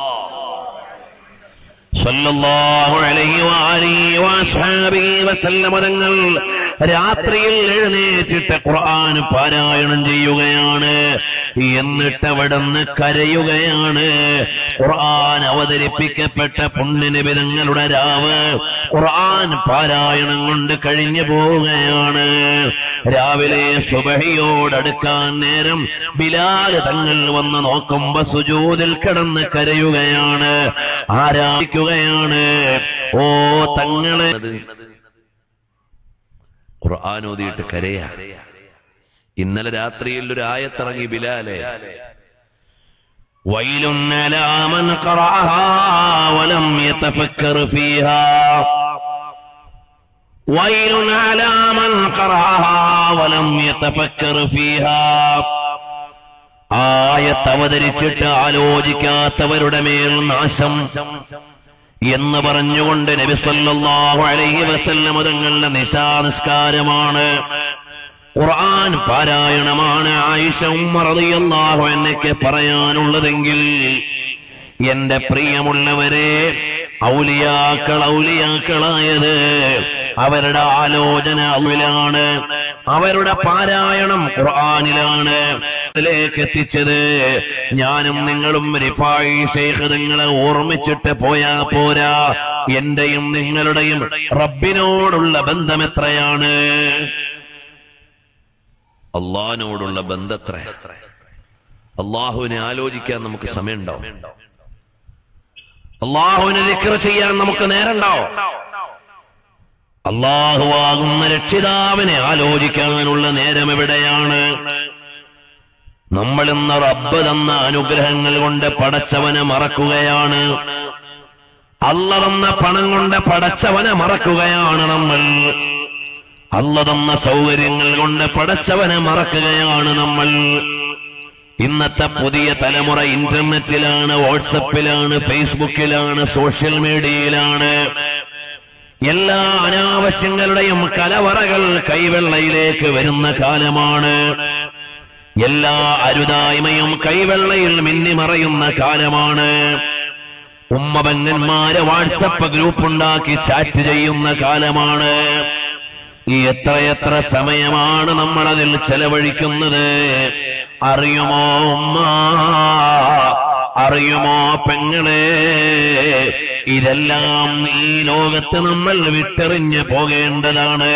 സല്ലല്ലാഹു അലൈഹി വആലിഹി വഅസ്ഹാബിഹി വസല്ലമ തങ്ങൾ രാത്രിയിൽ എഴുന്നേറ്റിട്ട് ഖുർആൻ പാരായണം ചെയ്യുകയാണ് എന്നിട്ട് അവിടുന്ന് കരയുകയാണ് ഖുർആൻ അവതരിപ്പിക്കപ്പെട്ട പുണ്യനിബിതങ്ങളുടെ രാവ് ഖുർആൻ പാരായണം കൊണ്ട് കഴിഞ്ഞു പോവുകയാണ് രാവിലെ സുബഹിയോടടുക്കാൻ നേരം ബിലാൽ തങ്ങൾ വന്ന് നോക്കുമ്പോ സുജൂതിൽ കിടന്ന് കരയുകയാണ് ആരാധിക്കുകയാണ് ഓ തങ്ങളെ ഖുർആൻ ഓതിയിട്ട് കരയാ ഇന്നലെ രാത്രിയിൽ ഒരു ആയത്തിറങ്ങി ബിലാലെ ويل على من قرأها ولم يتفكر فيها ويل على من قرأها ولم يتفكر فيها ആയത്ത് അവതരിച്ചിട്ട് ആലോചിക്കാത്തവരുടെ മേൽ നാശം എന്ന് പറഞ്ഞുകൊണ്ട് നബി സല്ലല്ലാഹു അലൈഹി വസല്ലം തങ്ങളുടെ നിശാനിസ്കാരമാണ് ഖുർആൻ പാരായണമാണ് ആയിഷ ഉമ്മ റളിയല്ലാഹു അൻഹയ്ക്ക് പറയാനുള്ളതെങ്കിൽ എന്റെ പ്രിയമുള്ളവരെ ഔലിയാക്കൾ ഔലിയാക്കളായത് അവരുടെ ആലോചന അവലാണ് അവരുടെ പാരായണം ഖുർആനിലാണ് അതിലേക്ക് എത്തിച്ചത് ഞാനും നിങ്ങളും റിഫായി ശൈഖ് നിങ്ങളെ ഓർമ്മിച്ചിട്ട് പോയാ പോരാ എന്റെയും നിങ്ങളുടെയും റബ്ബിനോടുള്ള ബന്ധം എത്രയാണ് അള്ളാഹിനോടുള്ള ബന്ധത്ര അള്ളാഹുവിനെ ആലോചിക്കാൻ നമുക്ക് സമയമുണ്ടാവും അള്ളാഹുവിനെ ദിക്ർ ചെയ്യാൻ നമുക്ക് നേരമുണ്ടാവും അള്ളാഹുവാകുന്ന രക്ഷിതാവിനെ ആലോചിക്കാനുള്ള നേരം എവിടെയാണ് നമ്മൾ ഇന്ന് റബ്ബ് തന്ന അനുഗ്രഹങ്ങൾ കൊണ്ട് പടച്ചവനെ മറക്കുകയാണ് അല്ല തന്ന പണം കൊണ്ട് പടച്ചവനെ മറക്കുകയാണ് നമ്മൾ അല്ല തന്ന സൗകര്യങ്ങൾ കൊണ്ട് പടച്ചവനെ മറക്കുകയാണ് നമ്മൾ ഇന്നത്തെ പുതിയ തലമുറ ഇന്റർനെറ്റിലാണ് വാട്സപ്പിലാണ് ഫേസ്ബുക്കിലാണ് സോഷ്യൽ മീഡിയയിലാണ് എല്ലാ അനാവശ്യങ്ങളുടെയും കലവറകൾ കൈവെള്ളയിലേക്ക് വരുന്ന കാലമാണ് എല്ലാ അരുതായ്മയും കൈവെള്ളയിൽ മിന്നിമറയുന്ന കാലമാണ് ഉമ്മബങ്ങന്മാര് വാട്സപ്പ് ഗ്രൂപ്പ് ഉണ്ടാക്കി ചാറ്റ് ചെയ്യുന്ന കാലമാണ് ഈ എത്രയെത്ര സമയമാണ് നമ്മൾ അതിൽ ചെലവഴിക്കുന്നത് അറിയുമോ ഉമ്മ അറിയുമോ പെങ്ങളെ ഇതെല്ലാം ഈ ലോകത്ത് നമ്മൾ വിട്ടെറിഞ്ഞ് പോകേണ്ടതാണ്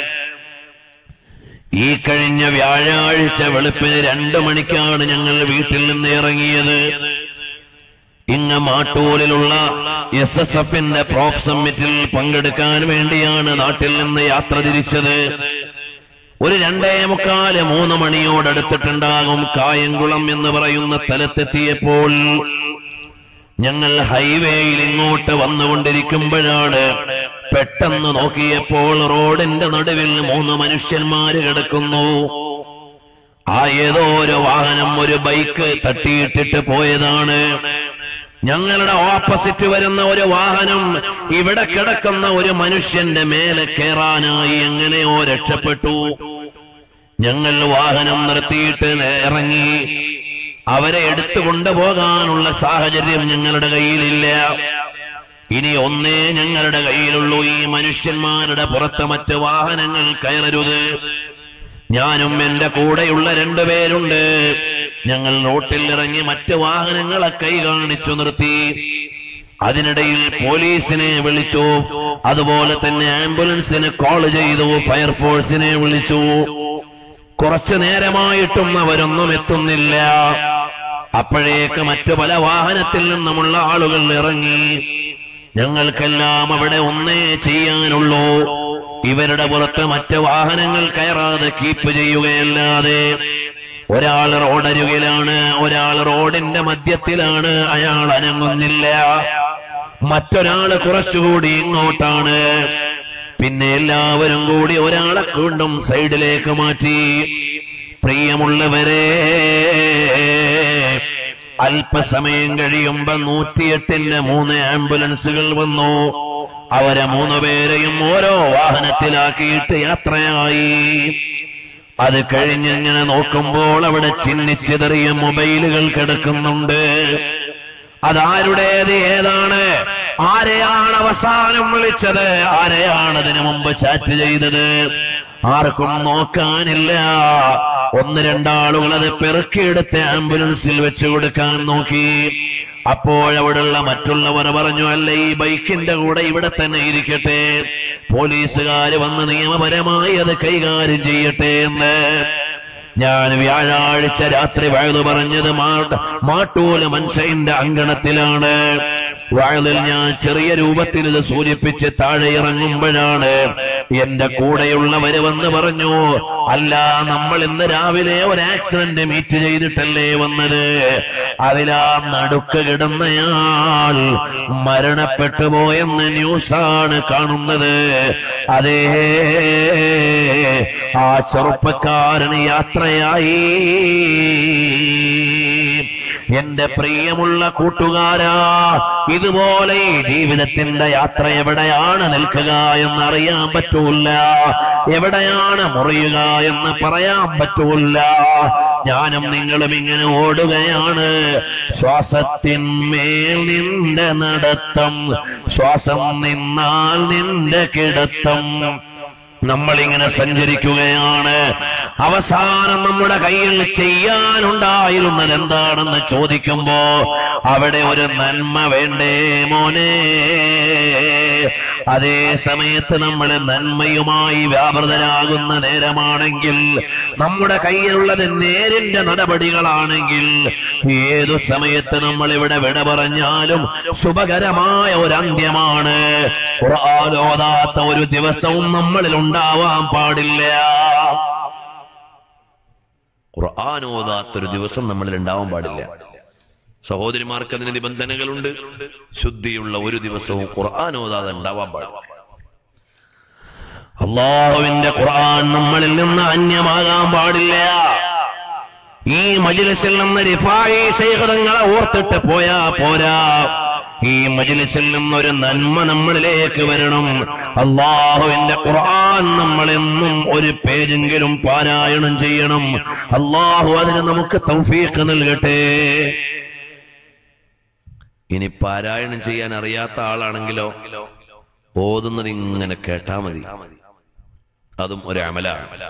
ഈ കഴിഞ്ഞ വ്യാഴാഴ്ച വെളുപ്പിന് രണ്ടു മണിക്കാണ് ഞങ്ങൾ വീട്ടിൽ നിന്ന് ഇറങ്ങിയത് ഇങ്ങ് മാട്ടൂരിലുള്ള എസ് എസ് എഫിന്റെ പ്രോഫ് സമ്മിറ്റിൽ പങ്കെടുക്കാൻ വേണ്ടിയാണ് നാട്ടിൽ നിന്ന് യാത്ര തിരിച്ചത് ഒരു രണ്ടേ മുക്കാല് മൂന്ന് മണിയോടടുത്തിട്ടുണ്ടാകും കായംകുളം എന്ന് പറയുന്ന സ്ഥലത്തെത്തിയപ്പോൾ ഞങ്ങൾ ഹൈവേയിൽ ഇങ്ങോട്ട് വന്നുകൊണ്ടിരിക്കുമ്പോഴാണ് പെട്ടെന്ന് നോക്കിയപ്പോൾ റോഡിന്റെ നടുവിൽ മൂന്ന് മനുഷ്യന്മാര് കിടക്കുന്നു ആ ഏതോ ഒരു വാഹനം ഒരു ബൈക്ക് തട്ടിയിട്ടിട്ട് പോയതാണ് ഞങ്ങളുടെ ഓപ്പോസിറ്റ് വരുന്ന ഒരു വാഹനം ഇവിടെ കിടക്കുന്ന ഒരു മനുഷ്യന്റെ മേലെ കയറാനായി എങ്ങനെയോ രക്ഷപ്പെട്ടു ഞങ്ങൾ വാഹനം നിർത്തിയിട്ട് ഇറങ്ങി അവരെ എടുത്തു കൊണ്ടുപോകാനുള്ള സാഹചര്യം ഞങ്ങളുടെ കയ്യിലില്ല ഇനി ഒന്നേ ഞങ്ങളുടെ കയ്യിലുള്ളൂ ഈ മനുഷ്യന്മാരുടെ പുറത്ത് മറ്റ് വാഹനങ്ങൾ കയറരുത് ഞാനും എന്റെ കൂടെയുള്ള രണ്ടുപേരുണ്ട് ഞങ്ങൾ റോട്ടിൽ ഇറങ്ങി മറ്റ് വാഹനങ്ങളെ കൈ കാണിച്ചു നിർത്തി അതിനിടയിൽ പോലീസിനെ വിളിച്ചു അതുപോലെ തന്നെ ആംബുലൻസിന് കോൾ ചെയ്തു ഫയർഫോഴ്സിനെ വിളിച്ചു കുറച്ചു നേരമായിട്ടും അവരൊന്നും എത്തുന്നില്ല അപ്പോഴേക്ക് മറ്റു പല വാഹനത്തിൽ നിന്നുമുള്ള ആളുകൾ ഇറങ്ങി ഞങ്ങൾക്കെല്ലാം അവിടെ ഒന്നേ ചെയ്യാനുള്ളൂ ഇവരുടെ പുറത്ത് മറ്റ് വാഹനങ്ങൾ കയറാതെ കീപ്പ് ചെയ്യുകയല്ലാതെ ഒരാൾ റോഡരുകിലാണ് ഒരാൾ റോഡിന്റെ മധ്യത്തിലാണ് അയാൾ അനങ്ങുന്നില്ല മറ്റൊരാള് കുറച്ചുകൂടി ഇങ്ങോട്ടാണ് പിന്നെ എല്ലാവരും കൂടി ഒരാളെ വീണ്ടും സൈഡിലേക്ക് മാറ്റി പ്രിയമുള്ളവരെ അല്പസമയം കഴിയുമ്പോ നൂറ്റിയെട്ടിന്റെ മൂന്ന് ആംബുലൻസുകൾ വന്നു അവരെ മൂന്നുപേരെയും ഓരോ വാഹനത്തിലാക്കിയിട്ട് യാത്രയായി അത് കഴിഞ്ഞിങ്ങനെ നോക്കുമ്പോൾ അവിടെ ചിന്നിച്ചിതറിയ മൊബൈലുകൾ കിടക്കുന്നുണ്ട് അതാരുടേത് ഏതാണ് ആരെയാണ് അവസാനം വിളിച്ചത് ആരെയാണ് അതിനു മുമ്പ് ചാറ്റ് ചെയ്തത് ആർക്കും നോക്കാനില്ല ഒന്ന് രണ്ടാളുകൾ അത് പെറുക്കിയെടുത്ത് ആംബുലൻസിൽ വെച്ചു കൊടുക്കാൻ നോക്കി അപ്പോഴവിടെയുള്ള മറ്റുള്ളവർ പറഞ്ഞു അല്ല ഈ ബൈക്കിന്റെ കൂടെ ഇവിടെ തന്നെ ഇരിക്കട്ടെ പോലീസുകാര് വന്ന് നിയമപരമായി അത് കൈകാര്യം ചെയ്യട്ടെ എന്ന് ഞാൻ വ്യാഴാഴ്ച രാത്രി വഴുതു പറഞ്ഞത് മാ- മാട്ടൂല മനുഷ്യന്റെ അങ്കണത്തിലാണ് വഴുതിൽ ഞാൻ ചെറിയ രൂപത്തിൽ ഇത് സൂചിപ്പിച്ച് താഴെ ഇറങ്ങുമ്പോഴാണ് എന്റെ കൂടെയുള്ളവര് വന്ന് പറഞ്ഞു അല്ല നമ്മൾ ഇന്ന് രാവിലെ ഒരു ആക്സിഡന്റ് മീറ്റ് ചെയ്തിട്ടല്ലേ വന്നത് അതിലാ നടുക്ക് കിടന്നയാൾ മരണപ്പെട്ടു പോയെന്ന് ന്യൂസാണ് കാണുന്നത് അതേ ആ ചെറുപ്പക്കാരൻ യാത്രയായി എന്റെ പ്രിയമുള്ള കൂട്ടുകാരാ ഇതുപോലെ ഈ ജീവിതത്തിന്റെ യാത്ര എവിടെയാണ് നിൽക്കുക എന്നറിയാൻ പറ്റൂല എവിടെയാണ് മുറിയുക എന്ന് പറയാൻ പറ്റൂല ഞാനും നിങ്ങളും ഇങ്ങനെ ഓടുകയാണ് ശ്വാസത്തിന്മേൽ നിന്റെ നടത്തം ശ്വാസം നിന്നാൽ നിന്റെ കിടത്തം നമ്മളിങ്ങനെ സഞ്ചരിക്കുകയാണ് അവസാനം നമ്മുടെ കയ്യിൽ ചെയ്യാനുണ്ടായിരുന്നത് എന്താണെന്ന് ചോദിക്കുമ്പോ അവിടെ ഒരു നന്മ വേണ്ടേ മോനെ അതേ സമയത്ത് നമ്മൾ നന്മയുമായി വ്യാപൃതരാകുന്ന നേരമാണെങ്കിൽ നമ്മുടെ കയ്യിലുള്ളത് നേരിന്റെ നടപടികളാണെങ്കിൽ ഏതു സമയത്ത് നമ്മൾ ഇവിടെ വിട പറഞ്ഞാലും ശുഭകരമായ ഒരു അന്ത്യമാണ് ഖുർആാനോദാത്ത ഒരു ദിവസവും നമ്മളിൽ ഉണ്ടാവാൻ പാടില്ല ഖുർആാനോദാത്തൊരു ദിവസം നമ്മളിൽ ഉണ്ടാവാൻ പാടില്ല സഹോദരിമാർക്ക് അതിന് നിബന്ധനകളുണ്ട് ശുദ്ധിയുള്ള ഒരു ദിവസവും ഖുർആൻ ഓതാതെ ഉണ്ടാവാൻ പാടില്ല അള്ളാഹുവിന്റെ ഖുർആൻ നമ്മളിൽ നിന്ന് അന്യമാകാൻ പാടില്ല ഈ മജിലിസിൽ നിന്ന് റിഫായി ശൈഖതങ്ങളെ ഓർത്തിട്ട് പോയാ പോരാ ഈ മജിലിസിൽ നിന്നൊരു നന്മ നമ്മളിലേക്ക് വരണം അള്ളാഹുവിന്റെ ഖുർആൻ നമ്മളെന്നും ഒരു പേജെങ്കിലും പാരായണം ചെയ്യണം അള്ളാഹു അതിന് നമുക്ക് തൗഫീഖ് നൽകട്ടെ ഇനി പാരായണം ചെയ്യാൻ അറിയാത്ത ആളാണെങ്കിലോ ഓതുന്നത് ഇങ്ങനെ കേട്ടാ മതി അതും ഒരു അമലാണ്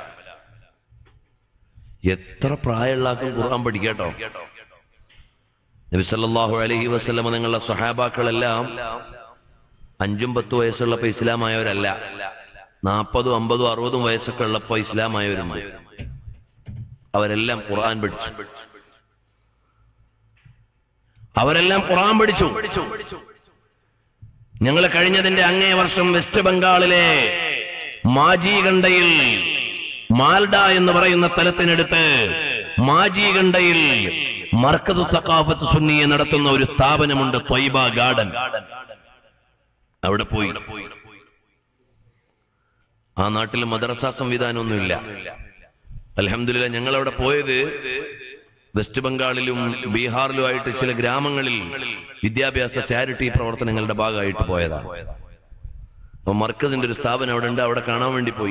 എത്ര പ്രായമുള്ള ആൾക്കും ഖുർആൻ പഠിക്കാട്ടോ നബി സല്ലല്ലാഹു അലൈഹി വസല്ലമ നിങ്ങളുടെ സ്വഹാബാക്കളെല്ലാം അഞ്ചും പത്ത് വയസ്സുള്ളപ്പോ ഇസ്ലാമായവരല്ല നാൽപ്പതും അമ്പതും അറുപതും വയസ്സൊക്കെ ഉള്ളപ്പോ ഇസ്ലാമായവരുണ്ട് അവരെല്ലാം ഖുർആൻ പഠിച്ചു അവരെല്ലാം ഖുർആൻ പഠിച്ചു ഞങ്ങൾ കഴിഞ്ഞതിന്റെ അങ്ങേ വർഷം വെസ്റ്റ് ബംഗാളിലെ മാജിഗണ്ടയിൽ മാൽഡ എന്ന് പറയുന്ന സ്ഥലത്തിനടുത്ത് മാജിഗണ്ടയിൽ മർക്കതു സക്കാഫത്ത് സുന്നിയെ നടത്തുന്ന ഒരു സ്ഥാപനമുണ്ട് ത്വയ്ബ ഗാർഡൻ അവിടെ പോയി ആ നാട്ടിൽ മദ്രസ സംവിധാനമൊന്നുമില്ല അലഹമില്ല ഞങ്ങൾ അവിടെ പോയത് വെസ്റ്റ് ബംഗാളിലും ബീഹാറിലുമായിട്ട് ചില ഗ്രാമങ്ങളിൽ വിദ്യാഭ്യാസ ചാരിറ്റി പ്രവർത്തനങ്ങളുടെ ഭാഗമായിട്ട് പോയതാണ് അപ്പൊ മർക്കസിന്റെ ഒരു സ്ഥാപനം അവിടെ ഉണ്ട് അവിടെ കാണാൻ വേണ്ടി പോയി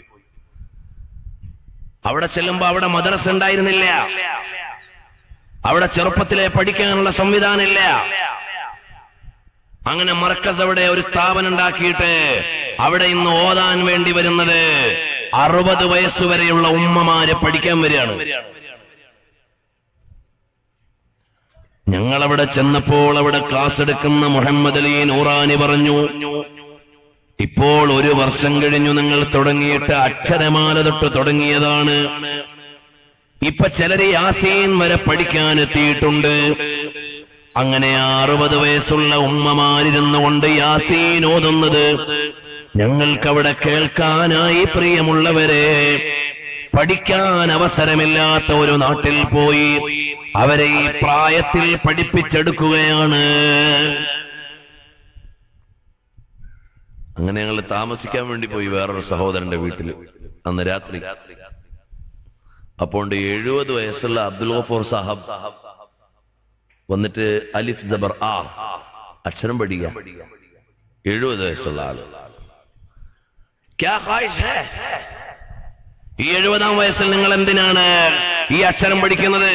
അവിടെ ചെല്ലുമ്പോ അവിടെ മദ്രസ ഉണ്ടായിരുന്നില്ല അവിടെ ചെറുപ്പത്തിലെ പഠിക്കാനുള്ള സംവിധാനമില്ല അങ്ങനെ മർക്കസ് അവിടെ ഒരു സ്ഥാപനം ഉണ്ടാക്കിയിട്ട് അവിടെ ഇന്ന് ഓതാൻ വേണ്ടി വരുന്നത് അറുപത് വയസ്സുവരെയുള്ള ഉമ്മമാരെ പഠിക്കാൻ വരികയാണ് ഞങ്ങളവിടെ ചെന്നപ്പോൾ അവിടെ ക്ലാസ് എടുക്കുന്ന മുഹമ്മദ് അലി നൂറാനി പറഞ്ഞു ഇപ്പോൾ ഒരു വർഷം കഴിഞ്ഞു നിങ്ങൾ തുടങ്ങിയിട്ട് അക്ഷരമാല തൊട്ട് തുടങ്ങിയതാണ് ഇപ്പൊ ചിലര് യാസീൻ വരെ പഠിക്കാൻ എത്തിയിട്ടുണ്ട് അങ്ങനെ അറുപത് വയസ്സുള്ള ഉമ്മമാരിരുന്നു കൊണ്ട് യാസീൻ ഓതുന്നത് ഞങ്ങൾക്കവിടെ കേൾക്കാനായി പ്രിയമുള്ളവരെ പഠിക്കാൻ അവസരമില്ലാത്ത ഒരു നാട്ടിൽ പോയി അവരെ ഈ പ്രായത്തിൽ പഠിപ്പിച്ചെടുക്കുകയാണ് അങ്ങനെ ഞങ്ങൾ താമസിക്കാൻ വേണ്ടി പോയി വേറൊരു സഹോദരന്റെ വീട്ടിൽ അന്ന് രാത്രി അപ്പോൾ എഴുപത് വയസ്സുള്ള അബ്ദുൽ ഗഫൂർ സാഹബ് വന്നിട്ട് അലിഫ് ജബർ ആ അക്ഷരം പഠിക്കുക എഴുപത് വയസ്സുള്ള ആള് ക്യാ ഖ്വാഹിഷ് ഹൈ? ഈ എഴുപതാം വയസ്സിൽ നിങ്ങൾ എന്തിനാണ് ഈ അക്ഷരം പഠിക്കുന്നത്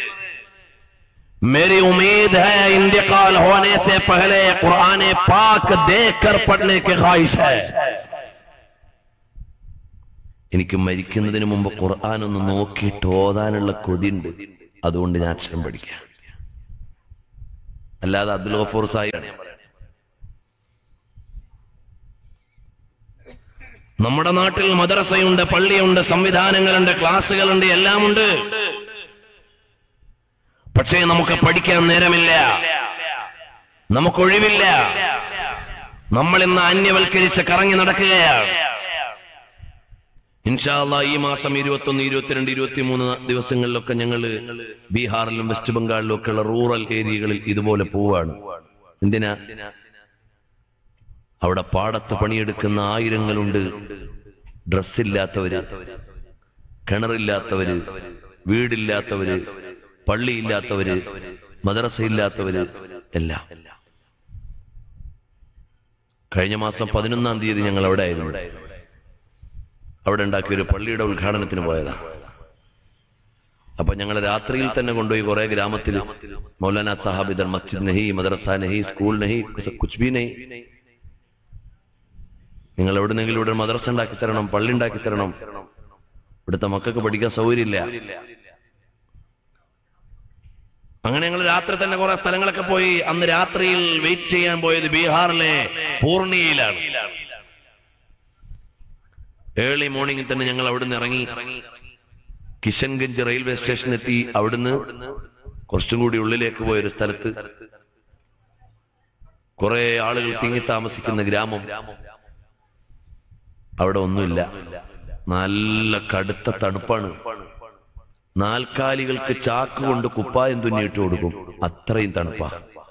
मेरी उम्मीद है इंतकाल होने से पहले कुरान पाक देख कर पढ़ने की ख्वाहिश है എനിക്ക് മരിക്കുന്നതിന് മുമ്പ് ഖുർആൻ ഒന്ന് നോക്കിയിട്ട് ഓതാനുള്ള കൊതിയുണ്ട് അതുകൊണ്ട് ഞാൻ അക്ഷരം പഠിക്കാം അല്ലാതെ അബ്ദുൽ ഗഫൂർ സാഹിബ് നമ്മുടെ നാട്ടിൽ മദ്രസയുണ്ട് പള്ളിയുണ്ട് സംവിധാനങ്ങളുണ്ട് ക്ലാസ്സുകളുണ്ട് എല്ലാമുണ്ട് പക്ഷേ നമുക്ക് പഠിക്കാൻ നേരമില്ല നമുക്കൊഴിവില്ല നമ്മൾ ഇന്ന് അന്യവൽക്കരിച്ച് കറങ്ങി നടക്കുകയാണ് ഇൻഷാല്ല ഈ മാസം ഇരുപത്തൊന്ന് ഇരുപത്തിരണ്ട് ഇരുപത്തിമൂന്ന് ദിവസങ്ങളിലൊക്കെ ഞങ്ങൾ ബീഹാറിലും വെസ്റ്റ് ബംഗാളിലും ഒക്കെയുള്ള റൂറൽ ഏരിയകളിൽ ഇതുപോലെ പോവാണ് എന്തിനാ അവിടെ പാടത്ത് പണിയെടുക്കുന്ന ആയിരങ്ങളുണ്ട് ഡ്രസ്സില്ലാത്തവര് കിണറില്ലാത്തവര് വീടില്ലാത്തവര് പള്ളിയില്ലാത്തവര് മദ്രസയില്ലാത്തവര് എല്ലാം കഴിഞ്ഞ മാസം പതിനൊന്നാം തീയതി ഞങ്ങൾ അവിടെ ആയിരുന്നു അവിടെ ഉണ്ടാക്കിയ ഒരു പള്ളിയുടെ ഉദ്ഘാടനത്തിന് പോയതാ അപ്പൊ ഞങ്ങൾ രാത്രിയിൽ തന്നെ കൊണ്ടുപോയി കുറെ ഗ്രാമത്തിൽ മൗലാന സാഹബ് ഇതർ മസ്ജിദ് നഹി മദ്രസ നഹി സ്കൂൾ നഹി കുച്ച് ബി നഹി നിങ്ങൾ എവിടുന്നെങ്കിലും ഇവിടെ മദ്രസ ഉണ്ടാക്കി തരണം പള്ളി ഉണ്ടാക്കി തരണം ഇവിടുത്തെ മക്കൾക്ക് പഠിക്കാൻ സൗകര്യമില്ല അങ്ങനെ ഞങ്ങൾ രാത്രി തന്നെ കുറെ സ്ഥലങ്ങളൊക്കെ പോയി അന്ന് രാത്രിയിൽ വെയിറ്റ് ചെയ്യാൻ പോയത് ബീഹാറിലെ പൂർണിയയിലാണ് ഏർലി മോർണിംഗിൽ തന്നെ ഞങ്ങൾ അവിടുന്ന് ഇറങ്ങി കിഷൻഗഞ്ച് റെയിൽവേ സ്റ്റേഷൻ എത്തി അവിടുന്ന് കുറച്ചും കൂടി ഉള്ളിലേക്ക് പോയ ഒരു സ്ഥലത്ത് കുറെ ആളുകൾ തിങ്ങി താമസിക്കുന്ന ഗ്രാമം അവിടെ ഒന്നുമില്ല നല്ല കടുത്ത തണുപ്പാണ് നാൽക്കാലികൾക്ക് ചാക്ക് കൊണ്ട് കുപ്പായം തുന്നിയിട്ട് കൊടുക്കും അത്രയും തണുപ്പാ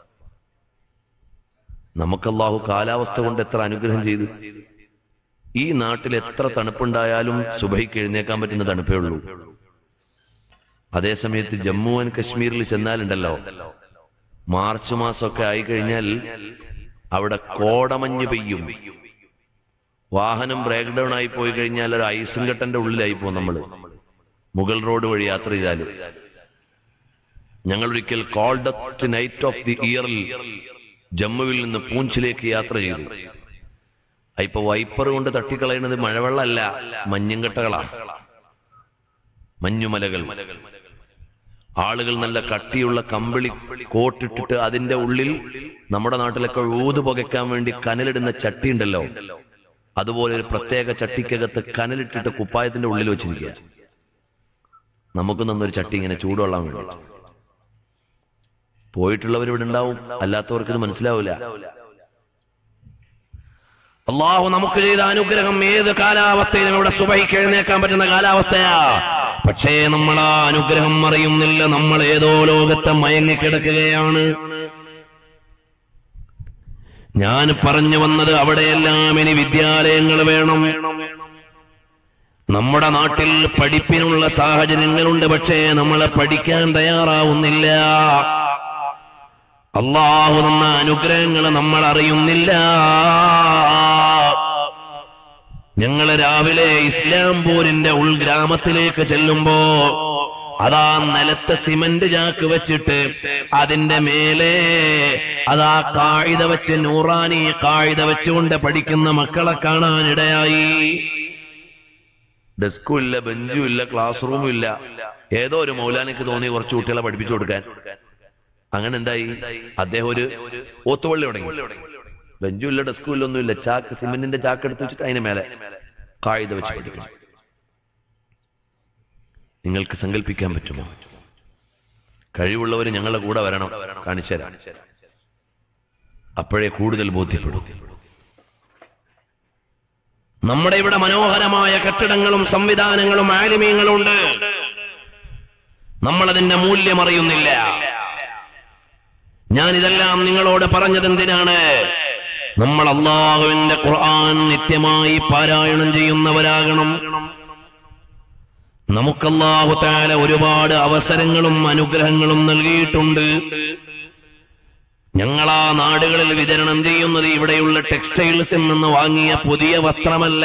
നമുക്കല്ലാഹു കാലാവസ്ഥ കൊണ്ട് എത്ര അനുഗ്രഹം ചെയ്തു ഈ നാട്ടിൽ എത്ര തണുപ്പുണ്ടായാലും സുബൈക്ക് എഴുന്നേക്കാൻ പറ്റുന്ന തണുപ്പേ ഉള്ളൂ അതേസമയത്ത് ജമ്മു ആൻഡ് കശ്മീരിൽ ചെന്നാലുണ്ടല്ലോ മാർച്ച് മാസമൊക്കെ ആയിക്കഴിഞ്ഞാൽ അവിടെ കോടമഞ്ഞ് പെയ്യും വാഹനം ബ്രേക്ക് ഡൗൺ ആയി പോയി കഴിഞ്ഞാൽ ഒരു ഐസും കെട്ടന്റെ ഉള്ളിലായി പോകും നമ്മൾ മുഗൾ റോഡ് വഴി യാത്ര ചെയ്താൽ ഞങ്ങൾ ഒരിക്കൽ കോൾഡസ്റ്റ് നൈറ്റ് ഓഫ് ദി ഇയറിൽ ജമ്മുവിൽ നിന്ന് പൂഞ്ചിലേക്ക് യാത്ര ചെയ്തു ഇപ്പൊ വൈപ്പർ കൊണ്ട് തട്ടിക്കളയുന്നത് മഴവെള്ളമല്ല മഞ്ഞുംകെട്ടകളാണ് മഞ്ഞുമലകൾ ആളുകൾ നല്ല കട്ടിയുള്ള കമ്പിളി കോട്ടിട്ടിട്ട് അതിന്റെ ഉള്ളിൽ നമ്മുടെ നാട്ടിലൊക്കെ ഊത് പുകയ്ക്കാൻ വേണ്ടി കനലിടുന്ന ചട്ടി ഉണ്ടല്ലോ അതുപോലെ ഒരു പ്രത്യേക ചട്ടിക്കകത്ത് കനലിട്ടിട്ട് കുപ്പായത്തിന്റെ ഉള്ളിൽ വെച്ചിരിക്കുക നമുക്ക് നന്നൊരു ചട്ടി ഇങ്ങനെ ചൂടുകൊള്ളാൻ വേണ്ടി പോയിട്ടുള്ളവർ ഇവിടെ ഉണ്ടാവും അല്ലാത്തവർക്ക് ഇത് മനസ്സിലാവില്ല അള്ളാഹു നമുക്ക് ചെയ്ത അനുഗ്രഹം ഏത് കാലാവസ്ഥയിലും ഇവിടെ സുബഹിക്ക് എഴുന്നേക്കാൻ പറ്റുന്ന കാലാവസ്ഥയാ പക്ഷേ നമ്മൾ ആ അനുഗ്രഹം അറിയുന്നില്ല നമ്മൾ ഏതോ ലോകത്തെ മയങ്ങിക്കിടക്കുകയാണ് ഞാൻ പറഞ്ഞു വന്നത് അവിടെയെല്ലാം ഇനി വിദ്യാലയങ്ങൾ വേണം നമ്മുടെ നാട്ടിൽ പഠിപ്പിനുള്ള സാഹചര്യങ്ങളുണ്ട് പക്ഷേ നമ്മളെ പഠിക്കാൻ തയ്യാറാവുന്നില്ല അള്ളാഹു തന്ന അനുഗ്രഹങ്ങൾ നമ്മൾ അറിയുന്നില്ല ഞങ്ങൾ രാവിലെ ഇസ്ലാംപൂരിന്റെ ഉൾഗ്രാമത്തിലേക്ക് ചെല്ലുമ്പോ അതാ നിലത്ത് സിമന്റ് ചാക്ക് വെച്ചിട്ട് അതിന്റെ മേലെ അതാ കായിക വെച്ച് നൂറാനി കായിക വെച്ചുകൊണ്ട് പഠിക്കുന്ന മക്കളെ കാണാനിടയായി ഡെസ്കും ഇല്ല ബെഞ്ചും ഇല്ല ക്ലാസ് റൂമും ഇല്ല ഏതോ ഒരു മൗലാനിക്ക് തോന്നി കുറച്ച് കുട്ടികളെ പഠിപ്പിച്ചു കൊടുക്കാൻ അങ്ങനെ എന്തായി അദ്ദേഹം ഒരു ഓത്തുപള്ളി തുടങ്ങി ബെഞ്ചും ഇല്ല ഡെസ്കും ഇല്ല ഒന്നുമില്ല ചാക്ക് സിമെന്റിന്റെ ചാക്ക് എടുത്ത് വെച്ചിട്ട് അതിന് മേലെ കായിക വെച്ച് പഠിക്കണം നിങ്ങൾക്ക് സങ്കല്പിക്കാൻ പറ്റുമോ കഴിവുള്ളവർ ഞങ്ങളുടെ കൂടെ വരണം കാണിച്ചു തരാം അപ്പോഴേ കൂടുതൽ ബോധ്യപ്പെടും നമ്മുടെ ഇവിടെ മനോഹരമായ കെട്ടിടങ്ങളും സംവിധാനങ്ങളും ആലിമീങ്ങളും ഉണ്ട് നമ്മളതിന്റെ മൂല്യം അറിയുന്നില്ല ഞാനിതെല്ലാം നിങ്ങളോട് പറഞ്ഞതെന്തിനാണ് നമ്മൾ അള്ളാഹുവിന്റെ ഖുർആൻ നിത്യമായി പാരായണം ചെയ്യുന്നവരാകണം നമുക്കല്ലാഹു താല ഒരുപാട് അവസരങ്ങളും അനുഗ്രഹങ്ങളും നൽകിയിട്ടുണ്ട് ഞങ്ങൾ ആ നാടുകളിൽ വിതരണം ചെയ്യുന്നത് ഇവിടെയുള്ള ടെക്സ്റ്റൈൽസിൽ നിന്ന് വാങ്ങിയ പുതിയ വസ്ത്രമല്ല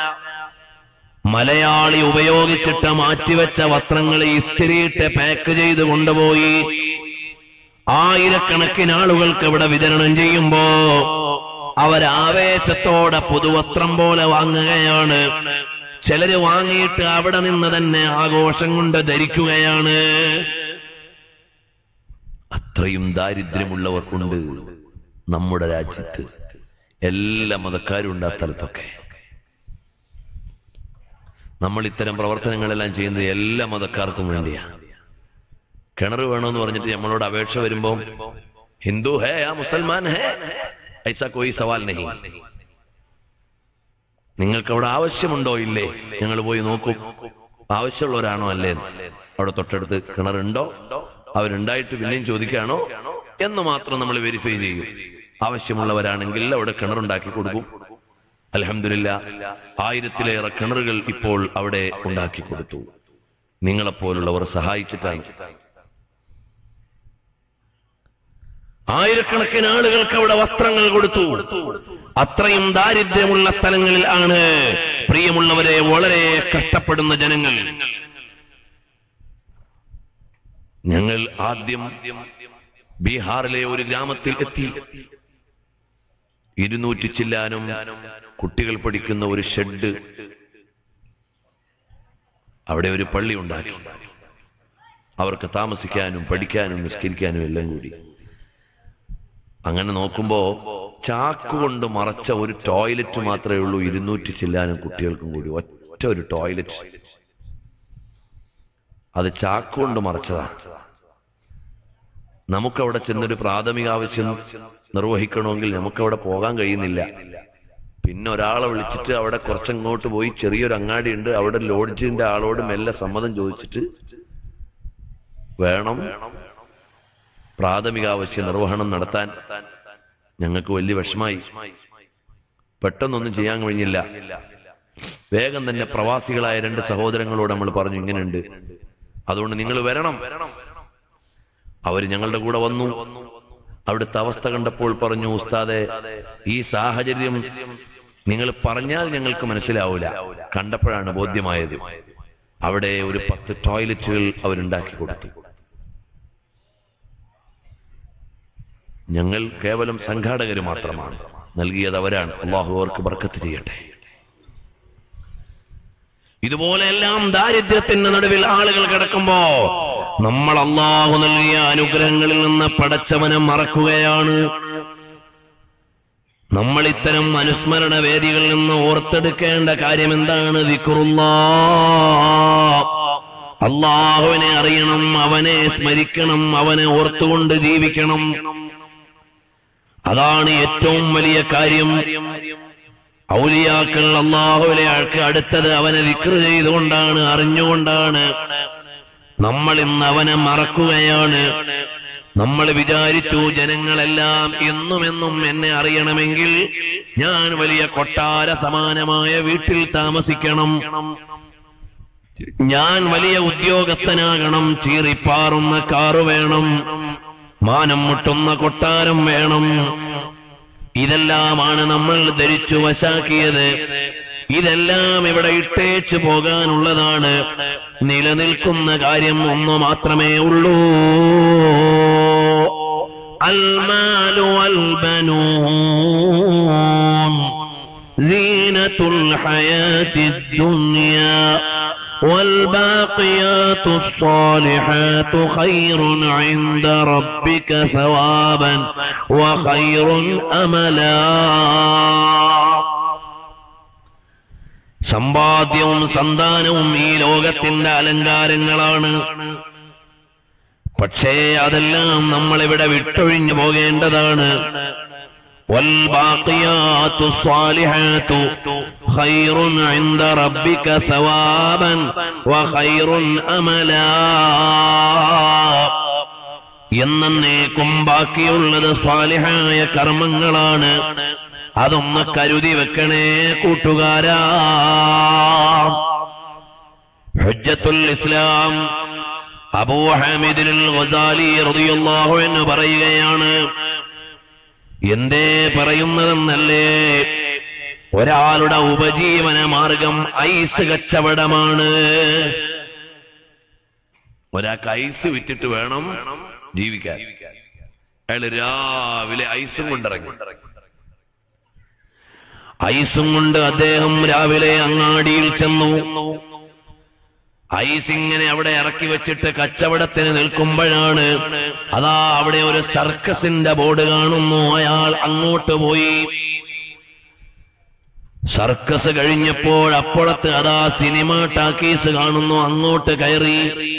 മലയാളി ഉപയോഗിച്ചിട്ട് മാറ്റിവെച്ച വസ്ത്രങ്ങൾ ഇസ്തിരിയിട്ട് പാക്ക് ചെയ്ത് കൊണ്ടുപോയി ആയിരക്കണക്കിന് ആളുകൾക്ക് ഇവിടെ വിതരണം ചെയ്യുമ്പോ അവരാവേശത്തോടെ പുതുവസ്ത്രം പോലെ വാങ്ങുകയാണ് ചിലര് വാങ്ങിയിട്ട് അവിടെ നിന്ന് തന്നെ ആഘോഷം കൊണ്ട് ധരിക്കുകയാണ് അത്രയും ദാരിദ്ര്യമുള്ളവർക്കുണ്ട് നമ്മുടെ രാജ്യത്ത് എല്ലാ മതക്കാരും ഉണ്ട് ആ സ്ഥലത്തൊക്കെ നമ്മൾ ഇത്തരം പ്രവർത്തനങ്ങളെല്ലാം ചെയ്യുന്നത് എല്ലാ മതക്കാർക്കും വേണ്ടിയാ കിണർ വേണമെന്ന് പറഞ്ഞിട്ട് നമ്മളോട് അപേക്ഷ വരുമ്പോ ഹിന്ദു ഹേ ആ മുസൽമാൻ ഹേ ഐസ കോയി സവാൽ നഹി നിങ്ങൾക്ക് അവിടെ ആവശ്യമുണ്ടോ ഇല്ലേ ഞങ്ങൾ പോയി നോക്കും ആവശ്യമുള്ളവരാണോ അല്ലേ അവിടെ തൊട്ടടുത്ത് കിണറുണ്ടോ അവരുണ്ടായിട്ട് പിന്നെയും ചോദിക്കുകയാണോ എന്ന് മാത്രം നമ്മൾ വെരിഫൈ ചെയ്യും ആവശ്യമുള്ളവരാണെങ്കിൽ അവിടെ കിണറുണ്ടാക്കി കൊടുക്കും അലഹമില്ല ആയിരത്തിലേറെ കിണറുകൾ ഇപ്പോൾ അവിടെ ഉണ്ടാക്കി കൊടുത്തു നിങ്ങളെപ്പോലുള്ളവർ സഹായിച്ചിട്ടാണ് ആയിരക്കണക്കിന് ആളുകൾക്ക് അവിടെ വസ്ത്രങ്ങൾ കൊടുത്തു അത്രയും ദാരിദ്ര്യമുള്ള സ്ഥലങ്ങളിൽ ആണ് പ്രിയമുള്ളവരെ വളരെ കഷ്ടപ്പെടുന്ന ജനങ്ങൾ ഞങ്ങൾ ആദ്യം ബീഹാറിലെ ഒരു ഗ്രാമത്തിൽ എത്തി ഇരുന്നൂറ്റി ചില്ലാനും കുട്ടികൾ പഠിക്കുന്ന ഒരു ഷെഡ് അവിടെ ഒരു പള്ളി ഉണ്ടാക്കി അവർക്ക് താമസിക്കാനും പഠിക്കാനും നിസ്കരിക്കാനും എല്ലാം കൂടി അങ്ങനെ നോക്കുമ്പോ ചാക്ക് കൊണ്ട് മറച്ച ഒരു ടോയ്ലറ്റ് മാത്രമേ ഉള്ളൂ ഇരുന്നൂറ്റി ചില്ലാനും കുട്ടികൾക്കും കൂടി ഒറ്റ ഒരു ടോയ്ലറ്റ് അത് ചാക്ക് കൊണ്ട് മറച്ചതാണ് നമുക്കവിടെ ചെന്നൊരു പ്രാഥമിക ആവശ്യം നിർവഹിക്കണമെങ്കിൽ നമുക്കവിടെ പോകാൻ കഴിയുന്നില്ല പിന്നെ ഒരാളെ വിളിച്ചിട്ട് അവിടെ കുറച്ചങ്ങോട്ട് പോയി ചെറിയൊരു അങ്ങാടി ഉണ്ട് അവിടെ ലോഡ്ജിന്റെ ആളോട് മെല്ലെ സമ്മതം ചോദിച്ചിട്ട് വേണം പ്രാഥമിക ആവശ്യ നിർവഹണം നടത്താൻ ഞങ്ങൾക്ക് വലിയ വിഷമായി പെട്ടെന്നൊന്നും ചെയ്യാൻ കഴിഞ്ഞില്ല വേഗം തന്നെ പ്രവാസികളായ രണ്ട് സഹോദരങ്ങളോട് നമ്മൾ പറഞ്ഞു ഇങ്ങനെയുണ്ട് അതുകൊണ്ട് നിങ്ങൾ വരണം അവർ ഞങ്ങളുടെ കൂടെ വന്നു അവിടുത്തെ അവസ്ഥ കണ്ടപ്പോൾ പറഞ്ഞു ഉസ്താദെ ഈ സാഹചര്യം നിങ്ങൾ പറഞ്ഞാൽ ഞങ്ങൾക്ക് മനസ്സിലാവൂല കണ്ടപ്പോഴാണ് ബോധ്യമായത് അവിടെ ഒരു പത്ത് ടോയ്ലറ്റുകൾ അവരുണ്ടാക്കി കൊടുത്തു ഞങ്ങൾ കേവലം സംഘാടകർ മാത്രമാണ് നൽകിയത് അവരാണ് അള്ളാഹു അവർക്ക് ബർക്കത്ത് ചെയ്യട്ടെ ഇതുപോലെയെല്ലാം ദാരിദ്ര്യത്തിന്റെ നടുവിൽ ആളുകൾ കിടക്കുമ്പോ നമ്മൾ അള്ളാഹു നൽകിയ അനുഗ്രഹങ്ങളിൽ നിന്ന് പടച്ചവനെ മറക്കുകയാണ് നമ്മൾ ഇത്തരം അനുസ്മരണ വേദികളിൽ നിന്ന് ഓർത്തെടുക്കേണ്ട കാര്യം എന്താണ് ദിക്കുറുല്ലാ അള്ളാഹുവിനെ അറിയണം അവനെ സ്മരിക്കണം അവനെ ഓർത്തുകൊണ്ട് ജീവിക്കണം അതാണ് ഏറ്റവും വലിയ കാര്യം ഔലിയാക്കൾ അള്ളാഹുവിലെ ആൾക്ക് അടുത്തത് അവനെ വിക്ര ചെയ്തുകൊണ്ടാണ് അറിഞ്ഞുകൊണ്ടാണ് നമ്മൾ ഇന്ന് അവനെ മറക്കുകയാണ് നമ്മൾ വിചാരിച്ചു ജനങ്ങളെല്ലാം എന്നും എന്നും എന്നെ അറിയണമെങ്കിൽ ഞാൻ വലിയ കൊട്ടാര സമാനമായ വീട്ടിൽ താമസിക്കണം ഞാൻ വലിയ ഉദ്യോഗസ്ഥനാകണം ചീറിപ്പാറുന്ന കാറ് വേണം മാനം മുട്ടുന്ന കൊട്ടാരം വേണം ഇതെല്ലാമാണ് നമ്മൾ ധരിച്ചു വശാക്കിയത് ഇതെല്ലാം ഇവിടെ ഇട്ടേച്ചു പോകാനുള്ളതാണ് നിലനിൽക്കുന്ന കാര്യം ഒന്നു മാത്രമേ ഉള്ളൂ അൽമാലു അൽബനൂൻ زينة الحياة الدنيا والباقيات الصالحات خير عند ربك ثوابا وخير أملا സമ്പാദ്യവും സന്താനവും ഈ ലോകത്തിന്റെ അലങ്കാരങ്ങളാണ് പക്ഷേ അതെല്ലാം നമ്മളിവിടെ വിട്ടൊഴിഞ്ഞു പോകേണ്ടതാണ് والباقيات الصالحات خير عند ربك ثوابا وخير أملا എന്നേക്കും ബാക്കിയുള്ളത് സ്വാലിഹായ കർമ്മങ്ങളാണ് അതൊന്ന് കരുതി വെക്കണേ കൂട്ടുകാരാ ഹുജ്ജത്തുൽ ഇസ്ലാം അബൂ ഹാമിദിൽ ഗസാലി റളിയല്ലാഹു എന്ന് പറയുകയാണ് എന്തേ പറയുന്നതെന്നല്ലേ ഒരാളുടെ ഉപജീവന മാർഗം ഐസ് കച്ചവടമാണ് ഒരാൾക്ക് ഐസ് വിറ്റിട്ട് വേണം ജീവിക്കാൻ അയാൾ രാവിലെ ഐസും കൊണ്ടിറങ്ങി ഐസും കൊണ്ട് അദ്ദേഹം രാവിലെ അങ്ങാടിയിൽ ചെന്നു ഐസ് ഇങ്ങനെ അവിടെ ഇറക്കി വെച്ചിട്ട് കച്ചവടത്തിന് നിൽക്കുമ്പോഴാണ് അതാ അവിടെ ഒരു സർക്കസിന്റെ ബോർഡ് കാണുന്നു അയാൾ അങ്ങോട്ട് പോയി സർക്കസ് കഴിഞ്ഞപ്പോൾ അപ്പുറത്ത് അതാ സിനിമ ടാക്കീസ് കാണുന്നു അങ്ങോട്ട് കയറി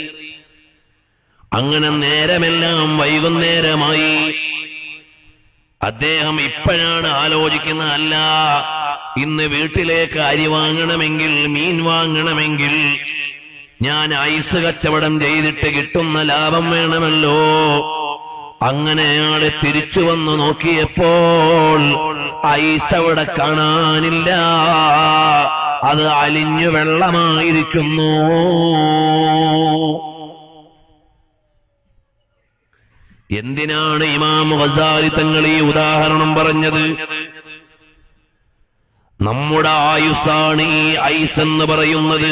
അങ്ങനെ നേരമെല്ലാം വൈകുന്നേരമായി അദ്ദേഹം ഇപ്പോഴാണ് ആലോചിക്കുന്ന അല്ല ഇന്ന് വീട്ടിലേക്ക് അരി വാങ്ങണമെങ്കിൽ മീൻ വാങ്ങണമെങ്കിൽ ഞാൻ ഐസ് കച്ചവടം ചെയ്തിട്ട് കിട്ടുന്ന ലാഭം വേണമല്ലോ അങ്ങനെ അയാളെ തിരിച്ചു വന്നു നോക്കിയപ്പോൾ ഐസ് അവിടെ കാണാനില്ല അത് അലിഞ്ഞു വെള്ളമായിരിക്കുന്നു എന്തിനാണ് ഇമാം ഗസാലി തങ്ങൾ ഈ ഉദാഹരണം പറഞ്ഞത് നമ്മുടെ ആയുസ്സാണ് ഈ ഐസ് എന്ന് പറയുന്നത്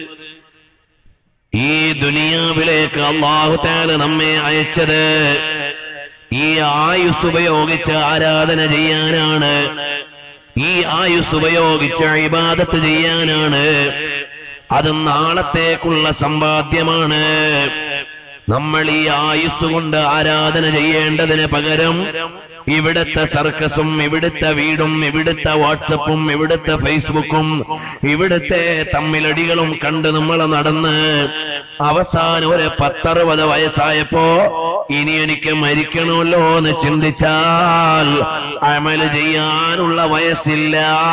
ഈ ദുനിയാവിലേക്ക് അള്ളാഹുത്താല നമ്മെ അയച്ചത് ഈ ആയുസ് ഉപയോഗിച്ച് ആരാധന ചെയ്യാനാണ് ഈ ആയുസ് ഉപയോഗിച്ച് ഇബാദത്ത് ചെയ്യാനാണ് അത് നാളത്തേക്കുള്ള സമ്പാദ്യമാണ് നമ്മൾ ഈ ആയുസ് കൊണ്ട് ആരാധന ചെയ്യേണ്ടതിന് പകരം ഇവിടുത്തെ സർക്കസും ഇവിടുത്തെ വീടും ഇവിടുത്തെ വാട്സപ്പും ഇവിടുത്തെ ഫേസ്ബുക്കും ഇവിടുത്തെ തമ്മിലടികളും കണ്ട് നമ്മൾ നടന്ന് അവസാനം ഒരു പത്തറുപത് വയസ്സായപ്പോ ഇനി എനിക്ക് മരിക്കണമല്ലോ എന്ന് ചിന്തിച്ചാൽ അമല് ചെയ്യാനുള്ള വയസ്സില്ല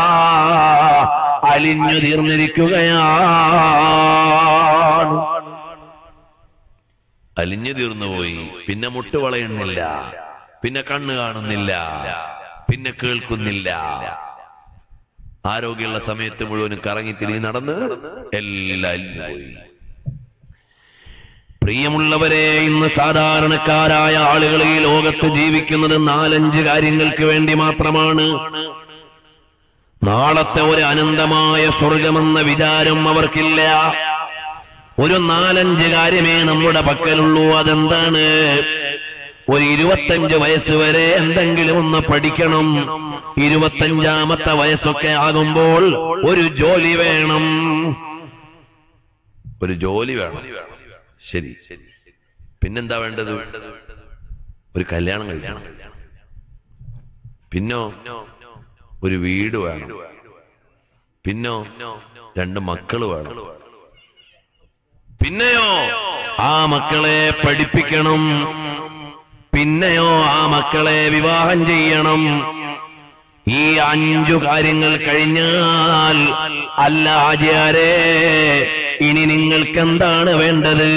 അലിഞ്ഞു തീർന്നിരിക്കുകയാണ് അലിഞ്ഞു തീർന്നുപോയി പിന്നെ മുട്ട് വളയുന്നില്ല പിന്നെ കണ്ണ് കാണുന്നില്ല പിന്നെ കേൾക്കുന്നില്ല ആരോഗ്യമുള്ള സമയത്ത് മുഴുവനും കറങ്ങി തിരിഞ്ഞ് നടന്ന് എല്ലാം അലിഞ്ഞുപോയി പ്രിയമുള്ളവരെ ഇന്ന് സാധാരണക്കാരായ ആളുകൾ ഈ ലോകത്ത് ജീവിക്കുന്നത് നാലഞ്ച് കാര്യങ്ങൾക്ക് വേണ്ടി മാത്രമാണ് നാളത്തെ ഒരു അനന്തമായ സ്വർഗമെന്ന വിചാരം അവർക്കില്ല ഒരു നാലഞ്ച് കാര്യമേ നമ്മുടെ പക്കലുള്ളൂ അതെന്താണ് ഒരു ഇരുപത്തഞ്ച് വയസ്സ് വരെ എന്തെങ്കിലും ഒന്ന് പഠിക്കണം ഇരുപത്തഞ്ചാമത്തെ വയസ്സൊക്കെ ആകുമ്പോൾ ഒരു ജോലി വേണം ഒരു ജോലി വേണം ശരി പിന്നെന്താ വേണ്ടത് ഒരു കല്യാണം കഴിക്കണം പിന്നോ ഒരു വീട് വേണം പിന്നോ രണ്ട് മക്കള് വേണം പിന്നെയോ ആ മക്കളെ പഠിപ്പിക്കണം പിന്നെയോ ആ മക്കളെ വിവാഹം ചെയ്യണം ഈ അഞ്ചു കാര്യങ്ങൾ കഴിഞ്ഞാൽ അല്ല ആചാരേ ഇനി നിങ്ങൾക്ക് എന്താണ് വേണ്ടത്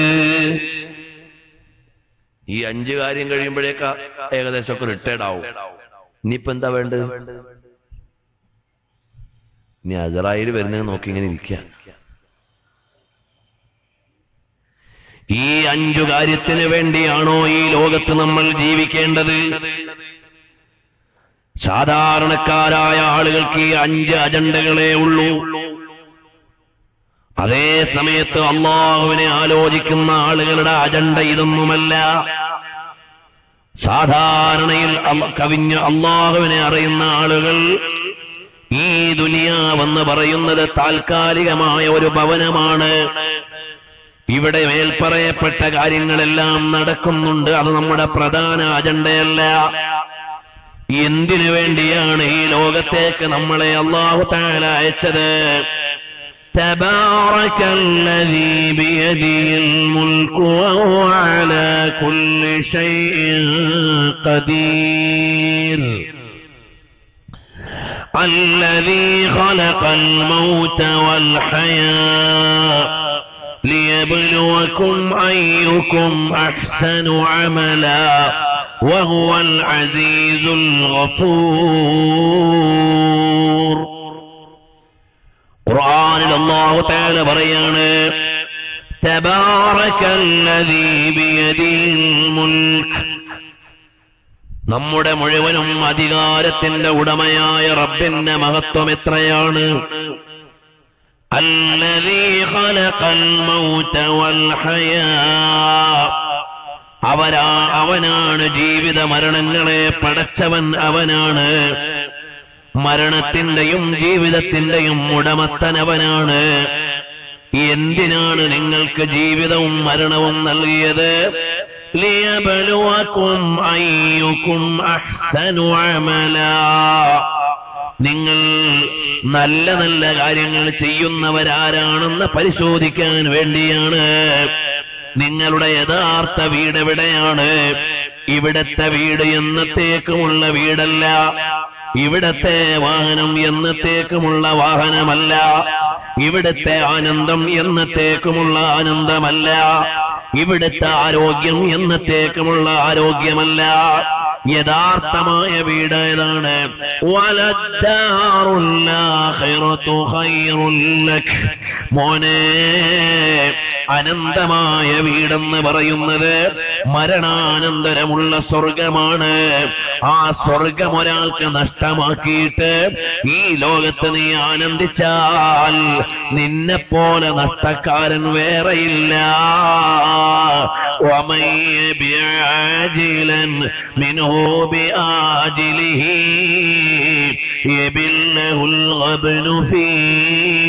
ഈ അഞ്ച് കാര്യം കഴിയുമ്പോഴേക്കാ ഏകദേശം ഒക്കെ റിട്ടയർഡ് ആവും ഇനിയിപ്പോ എന്താ വേണ്ടത് ഇനി അസറായിൽ വരുന്നത് നോക്കി ഇങ്ങനെ ഇരിക്കുക ഈ അഞ്ചു കാര്യത്തിന് വേണ്ടിയാണോ ഈ ലോകത്ത് നമ്മൾ ജീവിക്കേണ്ടത് സാധാരണക്കാരായ ആളുകൾക്ക് ഈ അഞ്ച് അജണ്ടകളേ ഉള്ളൂ അതേ സമയത്ത് അള്ളാഹുവിനെ ആലോചിക്കുന്ന ആളുകളുടെ അജണ്ട ഇതൊന്നുമല്ല സാധാരണയിൽ അല്ല- കവിഞ്ഞ് അള്ളാഹുവിനെ അറിയുന്ന ആളുകൾ ഈ ദുനിയാവെന്ന് പറയുന്നത് താൽക്കാലികമായ ഒരു ഭവനമാണ് ഇവിടെ മേൽപ്പറയപ്പെട്ട കാര്യങ്ങളെല്ലാം നടക്കുന്നുണ്ട് അത് നമ്മുടെ പ്രധാന അജണ്ടയല്ല എന്തിനു വേണ്ടിയാണ് ഈ ലോകത്തേക്ക് നമ്മളെ അള്ളാഹു താല അയച്ചത് تبارك الذي بيده الملك وهو على كل شيء قدير الذي خلق الموت والحياة ليبلوكم أيكم أحسن عملا وهو العزيز الغفور ഖുർആനിൽ അല്ലാഹു തആല പറയാണ് തബാറകല്ലദീ ബിയദിൽ മുൽക്ക് നമ്മുടെ മുഴുവനും അധികാരത്തിന്റെ ഉടമയായ റബ്ബിന്റെ മഹത്വം എത്രയാണ് الذي خلق الموت والحياة അവരാ അവനാണ് ജീവിത മരണങ്ങളെ പടച്ചവൻ അവനാണ് മരണത്തിന്റെയും ജീവിതത്തിന്റെയും ഉടമത്തൻ അവനാണ് എന്തിനാണ് നിങ്ങൾക്ക് ജീവിതവും മരണവും നൽകിയത് ലിയബലുവക്കും അയ്യുക്കും അഹ്സനു അമലാ നിങ്ങൾ നല്ല നല്ല കാര്യങ്ങൾ ചെയ്യുന്നവരാരാണെന്ന് പരിശോധിക്കാൻ വേണ്ടിയാണ് നിങ്ങളുടെ യഥാർത്ഥ വീട് എവിടെയാണ് ഇവിടത്തെ വീട് എന്നത്തേക്കുമുള്ള വീടല്ല ഇവിടത്തെ വാഹനം എന്നത്തേക്കുമുള്ള വാഹനമല്ല ഇവിടത്തെ ആനന്ദം എന്നത്തേക്കുമുള്ള ആനന്ദമല്ല ഇവിടുത്തെ ആരോഗ്യം എന്നത്തേക്കുമുള്ള ആരോഗ്യമല്ല യഥാർത്ഥമായ വീട് ഏതാണ് വലദ്ദാറുല്ലാഖിറതു ഖൈറുൽ ലക്. മോനെ അനന്തമായ വീടെന്ന് പറയുന്നത് മരണാനന്തരമുള്ള സ്വർഗമാണ് ആ സ്വർഗം ഒരാൾക്ക് നഷ്ടമാക്കിയിട്ട് ഈ ലോകത്ത് നീ ആനന്ദിച്ചാൽ നിന്നെ പോലെ നഷ്ടക്കാരൻ വേറെയില്ല ومن يبع عاجلا منه بآجله يبله الغبن في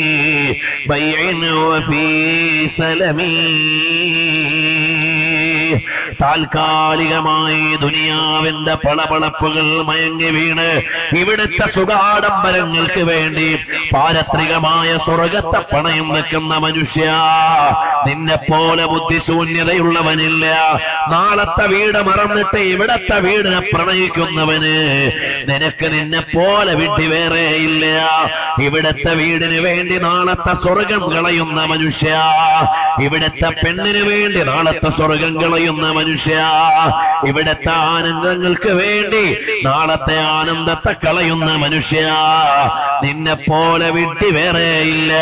بيع وفي سلم താൽക്കാലികമായി ദുനിയാവിന്റെ പളപളപ്പുകൾ മയങ്ങി വീണ് ഇവിടുത്തെ സുഖാഡംബരങ്ങൾക്ക് വേണ്ടി പാരത്രികമായ സ്വർഗത്തെ പണയം വെക്കുന്ന മനുഷ്യ നിന്നെ പോലെ ബുദ്ധിശൂന്യതയുള്ളവനില്ല നാളത്തെ വീട് മറന്നിട്ട് ഇവിടത്തെ വീടിനെ പ്രണയിക്കുന്നവന് നിനക്ക് നിന്നെ പോലെ വിട്ടി വേറെ ഇല്ല ഇവിടത്തെ വീടിന് വേണ്ടി നാളത്തെ സ്വർഗം കളയുന്ന മനുഷ്യ ഇവിടത്തെ പെണ്ണിന് വേണ്ടി നാളത്തെ സ്വർഗം കളയുന്ന മനുഷ്യ ഇവിടത്തെ ആനന്ദങ്ങൾക്ക് വേണ്ടി നാളത്തെ ആനന്ദത്തെ കളയുന്ന മനുഷ്യ നിന്നെ പോലെ വിട്ടി വേറെ ഇല്ല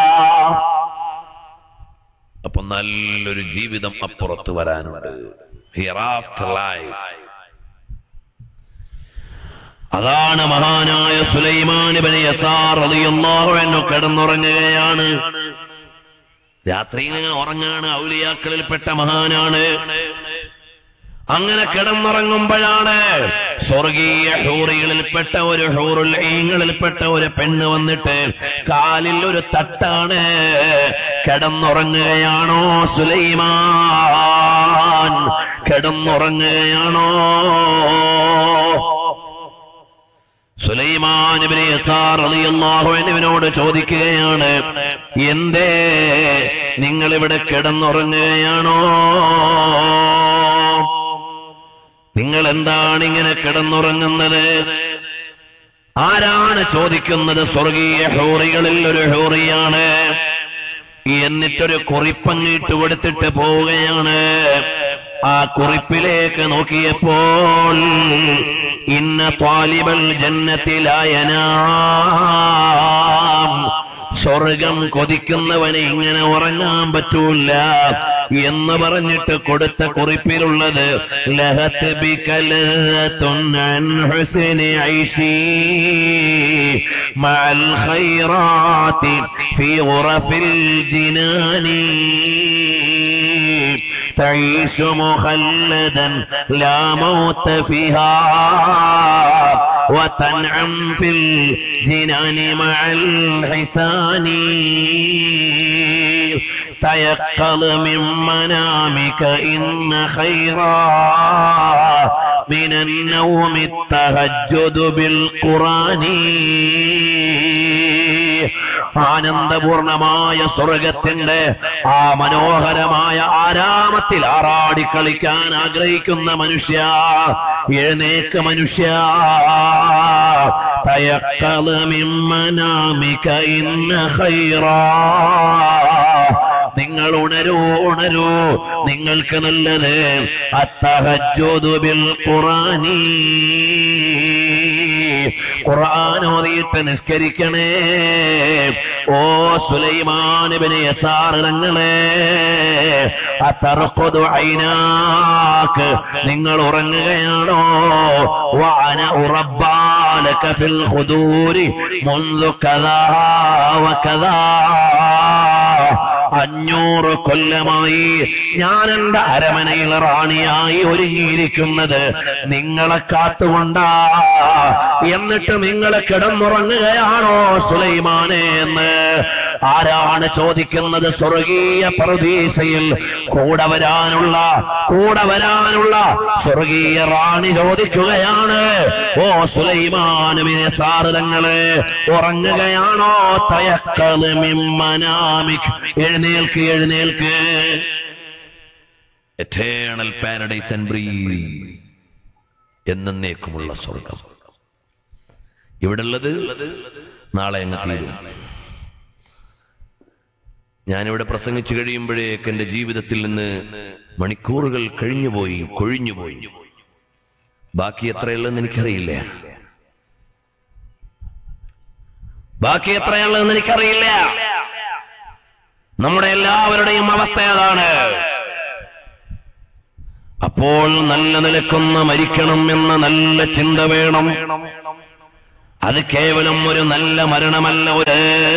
അപ്പൊ നല്ലൊരു ജീവിതം അപ്പുറത്ത് വരാനുണ്ട് Hereafter life. അതാണ് മഹാനായ സുലൈമാൻ ഇബ്നു യസാർ റളിയല്ലാഹു അൻഹു കിടന്നുറങ്ങുകയാണ് രാത്രിയിൽ ഇങ്ങനെ ഉറങ്ങാണ് ഔലിയാക്കളിൽപ്പെട്ട മഹാനാണ് അങ്ങനെ കിടന്നുറങ്ങുമ്പോഴാണ് സ്വർഗീയ ഹൂറികളിൽപ്പെട്ട ഒരു ഹൂറുൽ ഈങ്ങളിൽപ്പെട്ട ഒരു പെണ്ണ് വന്നിട്ട് കാലിൽ ഒരു തട്ടാണ് കിടന്നുറങ്ങുകയാണോ സുലൈമാൻ കിടന്നുറങ്ങുകയാണോ സുലൈമാനിബിനെ റളിയല്ലാഹുവിനോട് ചോദിക്കുകയാണ് എന്തേ നിങ്ങൾ ഇവിടെ കിടന്നുറങ്ങുകയാണോ നിങ്ങൾ എന്താണ് ഇങ്ങനെ കിടന്നുറങ്ങുന്നത് ആരാണ് ചോദിക്കുന്നത് സ്വർഗീയ ഹൂറികളിൽ ഒരു ഹൂറിയാണ് എന്നിട്ടൊരു കുറിപ്പങ്ങിട്ട് കൊടുത്തിട്ട് പോവുകയാണ് ആ കുറിപ്പിലേക്ക് നോക്കിയപ്പോൾ ഇന്ന താലിബൽ ജന്നത്തിലായനാം സ്വർഗം കൊതിക്കുന്നവന് ഇങ്ങനെ ഉറങ്ങാൻ പറ്റൂല എന്ന് പറഞ്ഞിട്ട് കൊടുത്ത കുറിപ്പിലുള്ളത് ലഹത്ത് ബികലത്തുൻ അൻ ഹുസ്നി ഐശി മഅൽ ഖൈറാത്തി ഫീ ഗുറഫിൽ ജിനാനി تعيش مخلدا لا موت فيها وتنعم في الجنان مع الحسان تيقظ من منامك إن خيرا من النوم التهجد بالقرآن ആനന്ദപൂർണമായ സ്വർഗത്തിന്റെ ആ മനോഹരമായ ആരാമത്തിൽ ആറാടി കളിക്കാൻ ആഗ്രഹിക്കുന്ന മനുഷ്യ എഴുന്നേക്ക് മനുഷ്യ തയക്കൽ മിമ്മനാമിക ഇന്ന ഖൈറാ നിങ്ങൾ ഉണരൂ ഉണരൂ നിങ്ങൾക്ക് നല്ലത് അത്തഹജ്ജുദു ബിൽ ഖുറാനി ഖുർആൻ ഓതിയിട്ട് നിസ്കരിക്കണേ ഓ സുലൈമാനിബിന് യസാറിറങ്ങളെ അത്തറക്കൊതു ഐനാക്ക് നിങ്ങൾ ഉറങ്ങുകയാണോ വാന ഉറബാലക ഫിൽ ഖുദൂരി മുൻദു കദാ വകദാ അഞ്ഞൂറ് കൊല്ലമായി ഞാൻ എന്റെ അരമനയിൽ റാണിയായി ഒരുങ്ങിയിരിക്കുന്നത് നിങ്ങളെ കാത്തുകൊണ്ടാ എന്നിട്ട് നിങ്ങൾ കിടന്നുറങ്ങുകയാണോ സുലൈമാനെ എന്ന് ആരാണ് ചോദിക്കുന്നത് സ്വർഗീയ പ്രതീക്ഷയിൽ കൂടെ വരാനുള്ള കൂടെ വരാനുള്ള സ്വർഗീയ റാണി ചോദിക്കുകയാണ് ഓ സുലൈമാനുവിനെ സാറിതങ്ങള് ഉറങ്ങുകയാണോ തയക്കല് മിമ്മനാമിക് എഴുന്നേൽക്ക് എഴുന്നേൽക്ക് എറ്റേണൽ പാരഡൈസ് ആൻഡ് ബ്രീ എന്നേക്കുമുള്ള സ്വർഗം ഇവിടെ ഉള്ളത് നാളെ അങ്ങ് തീരും ഞാനിവിടെ പ്രസംഗിച്ചു കഴിയുമ്പോഴേക്ക് എന്റെ ജീവിതത്തിൽ നിന്ന് മണിക്കൂറുകൾ കഴിഞ്ഞുപോയി കൊഴിഞ്ഞുപോയി ബാക്കി എത്രയുള്ളതെന്ന് എനിക്കറിയില്ല ബാക്കി എത്രയുള്ളതെന്ന് എനിക്കറിയില്ല നമ്മുടെ എല്ലാവരുടെയും അവസ്ഥ അതാണ് അപ്പോൾ നല്ല നിലക്കൊന്ന് മരിക്കണം എന്ന നല്ല ചിന്ത വേണം അത് കേവലം ഒരു നല്ല മരണമല്ല ഒരു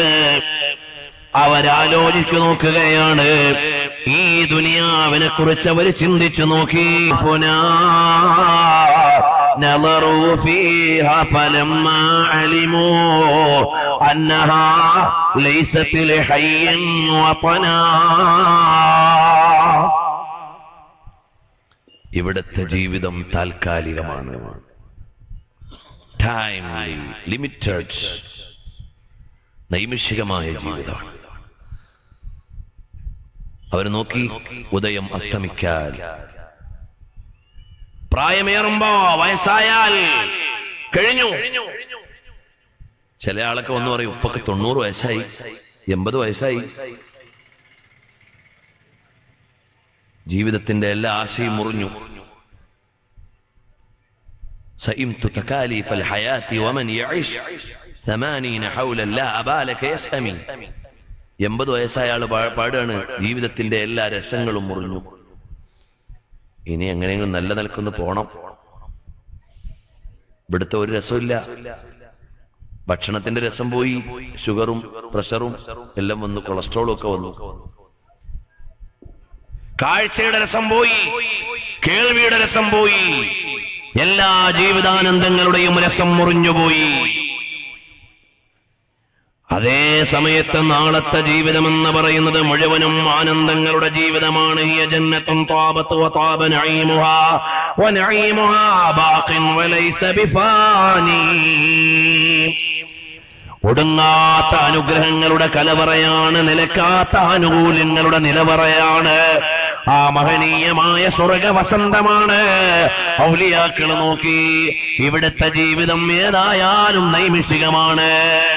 അവരാലോചിച്ചു നോക്കുകയാണ് ഈ ദുനിയാവിനെ കുറിച്ച് അവർ ചിന്തിച്ചു നോക്കി പുനാ نظروا فيها فلما علموا أنها ليست لحي وطنا ഇവിടുത്തെ ജീവിതം താൽക്കാലികമാണ് ടൈം ലിമിറ്റഡ് നൈമിഷികമായ ജീവിതമാണ് അവർ നോക്കി ഉദയം അസ്തമിക്കാൻ പ്രായമേറുമ്പോ വയസ്സായാൽ കഴിഞ്ഞു ചില ആളൊക്കെ വന്ന് പറയും ഉപ്പൊക്കെ തൊണ്ണൂറ് വയസ്സായി എൺപത് വയസ്സായി ജീവിതത്തിന്റെ എല്ലാ ആശയും മുറിഞ്ഞു سئمت تكاليف الحياة ومن يعيش ثمانين حولا لا أبالك يسأمي എൺപത് വയസ്സായ ആള് പാ- പാടാണ് ജീവിതത്തിന്റെ എല്ലാ രസങ്ങളും മുറിഞ്ഞു ഇനി എങ്ങനെയെങ്കിലും നല്ല നിലക്കൊന്ന് പോണം ഇവിടുത്തെ ഒരു രസമില്ല ഭക്ഷണത്തിന്റെ രസം പോയി ഷുഗറും പ്രഷറും എല്ലാം വന്നു കൊളസ്ട്രോളും ഒക്കെ വന്നു കാഴ്ചയുടെ രസം പോയി കേൾവിയുടെ രസം പോയി എല്ലാ ജീവിതാനന്ദങ്ങളുടെയും രസം മുറിഞ്ഞുപോയി അതേ സമയത്ത് നാളത്തെ ജീവിതമെന്ന് പറയുന്നത് മുഴുവനും ആനന്ദങ്ങളുടെ ജീവിതമാണ് ഹിയ ജന്നത്തും താപത്ത് വതാപ നഈമുഹാ വനഈമുഹാ ബാഖിൻ വലൈസ ബിഫാനി ഒടുങ്ങാത്ത അനുഗ്രഹങ്ങളുടെ കലവറയാണ് നിലക്കാത്ത ആനുകൂല്യങ്ങളുടെ നിലവറയാണ് ആ മഹനീയമായ സ്വർഗ വസന്തമാണ് ഔലിയാക്കൾ നോക്കി ഇവിടുത്തെ ജീവിതം ഏതായാലും നൈമിഷികമാണ്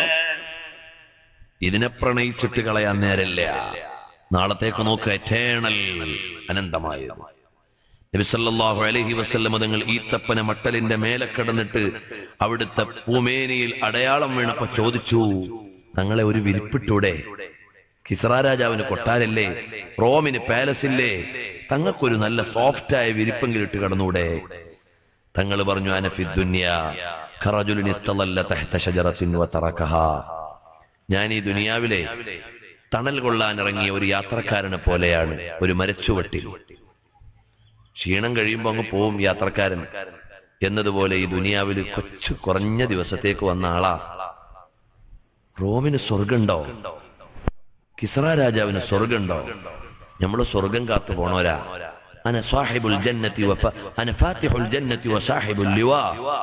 ഇതിനെ പ്രണയിച്ചിട്ട് കളയാൻ നേരല്ല നാളത്തേക്ക് നോക്കുക എറ്റേണൽ അനന്തമായ നബിസല്ലാഹു അലഹി വസ്ല്ലം തങ്ങൾ ഈത്തപ്പന മട്ടലിന്റെ മേലെ കിടന്നിട്ട് അവിടുത്തെ പൂമേനിയിൽ അടയാളം വീണപ്പോ ചോദിച്ചു തങ്ങളെ ഒരു വിരിപ്പിട്ടൂടെ കിസ്ര രാജാവിന് കൊട്ടാരല്ലേ റോമിന് പാലസില്ലേ തങ്ങൾക്കൊരു നല്ല സോഫ്റ്റായ വിരിപ്പെങ്കിലും ഇട്ട് കിടന്നൂടെ തങ്ങൾ പറഞ്ഞു അനഫി ദുന്യ ഖറജുലിനി ഇസ്തളല്ല തഹ്ത ഷജറത്തിൻ വതറകഹ ഞാൻ ഈ ദുനിയാവിലെ തണൽ കൊള്ളാൻ ഇറങ്ങിയ ഒരു യാത്രക്കാരനെ പോലെയാണ് ഒരു മരച്ചുവട്ടിൽ ക്ഷീണം കഴിയുമ്പോൾ അങ്ങ് പോവും യാത്രക്കാരൻ എന്നതുപോലെ ഈ ദുനിയാവിൽ കൊച്ചു കുറഞ്ഞ ദിവസത്തേക്ക് വന്ന ആളാ റോമിന് സ്വർഗുണ്ടോ കിസ്ര രാജാവിന് സ്വർഗുണ്ടോ നമ്മൾ സ്വർഗം കാത്തു പോണോരാ അന സാഹിബുൽ ജന്നത്തി വഫ അന ഫാത്തിഹുൽ ജന്നത്തി വസാഹിബുൽ ലിവാ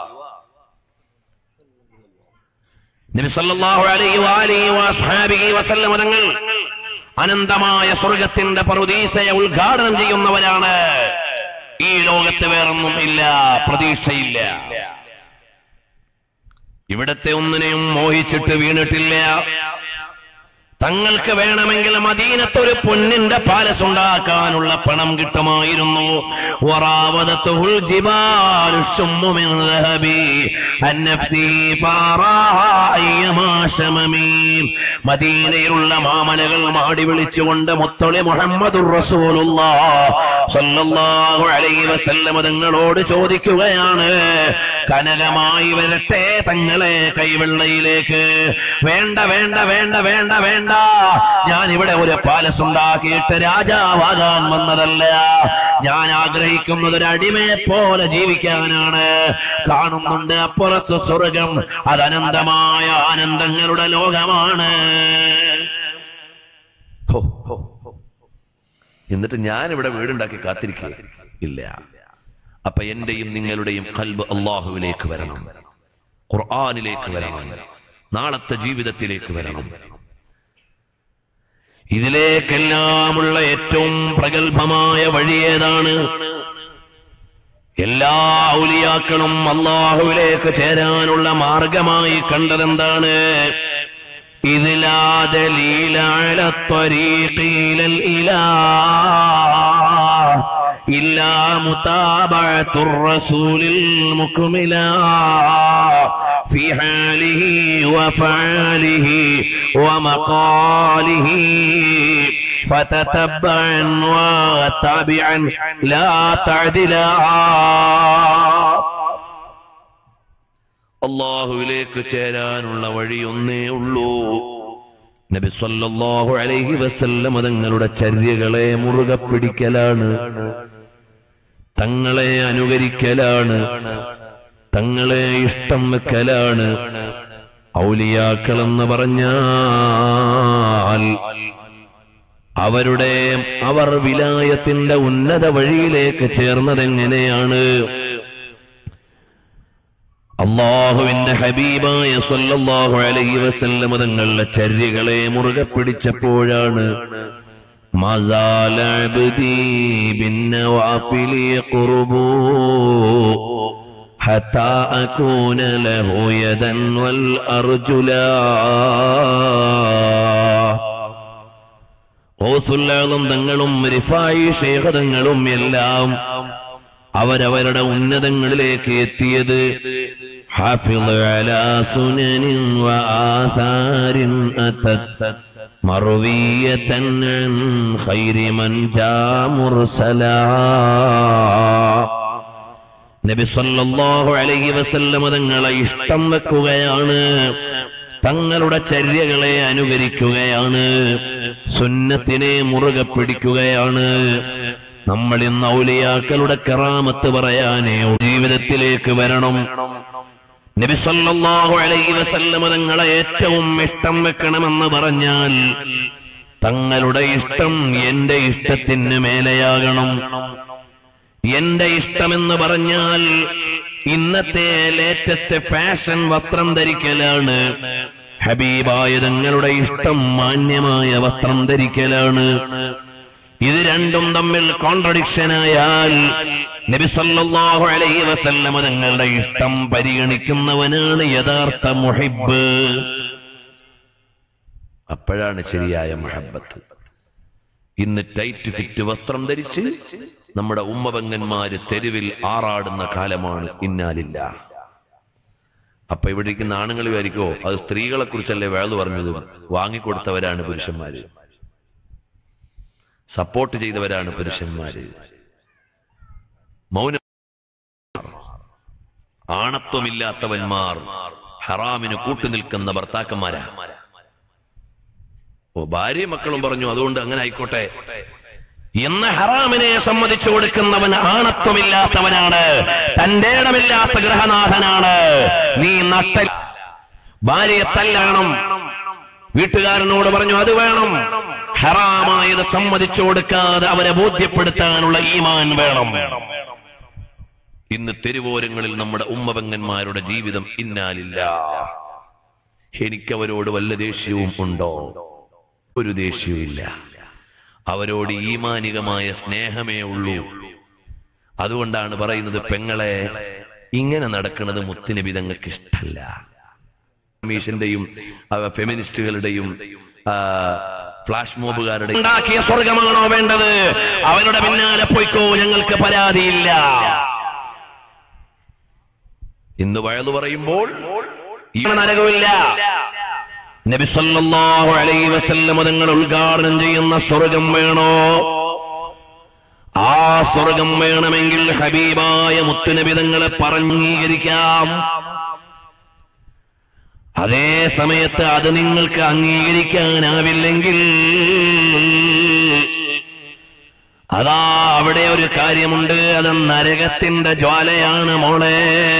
നബി സല്ലല്ലാഹു അലൈഹി വആലിഹി വഅസ്ഹാബിഹി വസല്ലം തങ്ങൾ അനന്തമായ സ്വർഗത്തിന്റെ പറുദീസയെ ഉദ്ഘാടനം ചെയ്യുന്നവരാണ് ഈ ലോകത്ത് വേറൊന്നും ഇല്ല പ്രതീക്ഷയില്ല ഇവിടത്തെ ഒന്നിനെയും മോഹിച്ചിട്ട് വീണിട്ടില്ല തങ്ങൾക്ക് വേണമെങ്കിൽ മദീനത്ത് ഒരു പൊന്നിന്റെ പാലസ് ഉണ്ടാക്കാനുള്ള പണം കിട്ടുമായിരുന്നു وراودته الجبال الشم من ذهبي عن نفسه فاراها أيما شممي മദീനയിലുള്ള മാമലകൾ മാടി വിളിച്ചുകൊണ്ട് മുത്തൊളി മുഹമ്മദ് സല്ലല്ലാഹു അലൈഹി വസല്ലമ തങ്ങളോട് ചോദിക്കുകയാണ് കനകമായി വരട്ടെ തങ്ങളെ കൈവെള്ളയിലേക്ക് വേണ്ട വേണ്ട വേണ്ട വേണ്ട വേണ്ട ഞാൻ ഇവിടെ ഒരു പാലസ് ഉണ്ടാക്കിയിട്ട് രാജാവാകാൻ വന്നതല്ല ഞാൻ ആഗ്രഹിക്കുന്നത് ഒരു അടിമയെ പോലെ ജീവിക്കാനാണ് കാണുന്നുണ്ട് അപ്പുറത്ത് സ്വർഗം അത് അനന്തമായ ആനന്ദങ്ങളുടെ ലോകമാണ് ഹോ, ഹോ, ഹോ. എന്നിട്ട് ഞാൻ ഇവിടെ വീടുണ്ടാക്കി കാത്തിരിക്കുക ഇല്ല അപ്പൊ എന്റെയും നിങ്ങളുടെയും കൽബ് അള്ളാഹുവിലേക്ക് വരണം ഖുർആാനിലേക്ക് വരണം നാളത്തെ ജീവിതത്തിലേക്ക് വരണം ഇതിലേക്കെല്ലാമുള്ള ഏറ്റവും പ്രഗത്ഭമായ വഴി ഏതാണ് എല്ലാ ഔലിയാക്കളും അള്ളാഹുവിലേക്ക് ചേരാനുള്ള മാർഗമായി കണ്ടതെന്താണ് ഇതിലാദലീലാഴത്വരീഖീലൽ ഇലാ ഇല്ലാ മുതാബഅത്തുർ റസൂലിൽ മുക്മിലാ في حاله وفعاله ومقاله فتتبعا وتابعا لا تعدلا അള്ളാഹുവിലേക്ക് ചേരാനുള്ള വഴി ഒന്നേ ഉള്ളൂ നബി സല്ലല്ലാഹു അലൈഹി വസല്ലം തങ്ങളുടെ ചര്യകളെ മുറുകെ പിടിക്കലാണ് തങ്ങളെ അനുകരിക്കലാണ് തങ്ങളെ ഇഷ്ടം വെക്കലാണ് ഔലിയാക്കളെന്ന് പറഞ്ഞാൽ അവരുടെ അവർ വിലായത്തിന്റെ ഉന്നത വഴിയിലേക്ക് ചേർന്നതെങ്ങനെയാണ് അള്ളാഹുവിന്റെ ഹബീബായ സല്ലല്ലാഹു അലൈഹി വസല്ലം തങ്ങളുടെ ചര്യകളെ മുറുകെ പിടിച്ചപ്പോഴാണ് മസാല അബ്ദി ബിന്നവാഫിലി യഖ്റുബു حتى أكون له يدا والأرجلا ഓസുല്ലാളും തങ്ങളും റിഫായി ശേഖതങ്ങളും എല്ലാം അവരവരുടെ ഉന്നതങ്ങളിലേക്ക് എത്തിയത് ഹാഫിള് അലാ സുനനിൻ വആസാരിൻ അതത് മർവിയതൻ അൻ ഖൈരി മൻ ജാ മുർസലാ നബി സല്ലല്ലാഹു അലൈഹി വസല്ലം തങ്ങളെ ഇഷ്ടം വെക്കുകയാണ് തങ്ങളുടെ ചര്യകളെ അനുകരിക്കുകയാണ് സുന്നത്തിനെ മുറുകെ പിടിക്കുകയാണ് നമ്മൾ ഇന്ന് ഔലിയാക്കളുടെ കറാമത്ത് പറയാനേ ജീവിതത്തിലേക്ക് വരണം നബി സല്ലല്ലാഹു അലൈഹി വസല്ലം തങ്ങളെ ഏറ്റവും ഇഷ്ടം വെക്കണമെന്ന് പറഞ്ഞാൽ തങ്ങളുടെ ഇഷ്ടം എന്റെ ഇഷ്ടത്തിന് മേലെയാകണം എന്റെ ഇഷ്ടമെന്ന് പറഞ്ഞാൽ ഇന്നത്തെ ലേറ്റസ്റ്റ് ഫാഷൻ വസ്ത്രം ധരിക്കലാണ് ഹബീബായ തങ്ങളുടെ ഇഷ്ടം മാന്യമായ വസ്ത്രം ധരിക്കലാണ് ഇത് രണ്ടും തമ്മിൽ കോൺട്രഡിക്ഷനായാൽ നബി സല്ലല്ലാഹു അലൈഹി വസല്ലമ തങ്ങളുടെ ഇഷ്ടം പരിഗണിക്കുന്നവനാണ് യഥാർത്ഥ മുഹിബ് അപ്പോഴാണ് ശരിയായ മഹബത്ത് ഇന്ന് ടൈറ്റ് ഫിറ്റ് വസ്ത്രം ധരിച്ച് നമ്മുടെ ഉമ്മപെങ്ങന്മാര് തെരുവിൽ ആറാടുന്ന കാലമാണ് ഇന്നാലില്ല അപ്പൊ ഇവിടെ ഇരിക്കുന്ന ആണുങ്ങൾ വിചാരിക്കോ അത് സ്ത്രീകളെ കുറിച്ചല്ലേ വേള് പറഞ്ഞത് വാങ്ങിക്കൊടുത്തവരാണ് പുരുഷന്മാര് സപ്പോർട്ട് ചെയ്തവരാണ് പുരുഷന്മാര് മൗനം ആണത്വമില്ലാത്തവന്മാർ ഹറാമിന് കൂട്ടുനിൽക്കുന്ന ഭർത്താക്കന്മാരാ ഓ ഭാര്യയും മക്കളും പറഞ്ഞു അതുകൊണ്ട് അങ്ങനെ ആയിക്കോട്ടെ എന്ന ഹറാമിനെ സമ്മതിച്ചു കൊടുക്കുന്നവൻ ആണത്വമില്ലാത്തവനാണ് തന്റെ ഇടമില്ലാത്ത ഗൃഹനാഥനാണ് നീ നട്ട ഭാര്യയെ തല്ലണം വീട്ടുകാരനോട് പറഞ്ഞു അത് വേണം ഹറാമായത് സമ്മതിച്ചു കൊടുക്കാതെ അവരെ ബോധ്യപ്പെടുത്താനുള്ള ഈമാൻ വേണം ഇന്ന് തെരുവോരങ്ങളിൽ നമ്മുടെ ഉമ്മപെങ്ങന്മാരുടെ ജീവിതം ഇന്നാലില്ല എനിക്കവരോട് വല്ല ദേഷ്യവും ഉണ്ടോ ഒരു ദേഷ്യവുമില്ല അവരോട് ഈമാനികമായ സ്നേഹമേ ഉള്ളൂ അതുകൊണ്ടാണ് പറയുന്നത് പെങ്ങളെ ഇങ്ങനെ നടക്കുന്നത് മുത്തുനബി തങ്ങൾക്ക് ഇഷ്ടല്ല കമ്മീഷന്റെയും ഫെമിനിസ്റ്റുകളുടെയും ആ, ഫ്ലാഷ് മോബുകാരുടെയും ഉണ്ടാക്കിയ സ്വർഗമാണോ വേണ്ടത് അവരുടെ പിന്നാലെ പോയിക്കോ ഞങ്ങൾക്ക് പരാതിയില്ല ഇന്ന് വയലു പറയുമ്പോൾ ഈ ഇവിടെ നരകമില്ല നബി സല്ലല്ലാഹു അലൈഹി വസല്ലം തങ്ങൾ ഉദ്ഘാടനം ചെയ്യുന്ന സ്വർഗം വേണോ ആ സ്വർഗം വേണമെങ്കിൽ ഹബീബായ മുത്തുനബി തങ്ങളെ പറഞ്ഞീകരിക്കാം അതേ സമയത്ത് അത് നിങ്ങൾക്ക് അംഗീകരിക്കാനാവില്ലെങ്കിൽ അതാ അവിടെ ഒരു കാര്യമുണ്ട് അത് നരകത്തിന്റെ ജ്വാലയാണ് മോളെ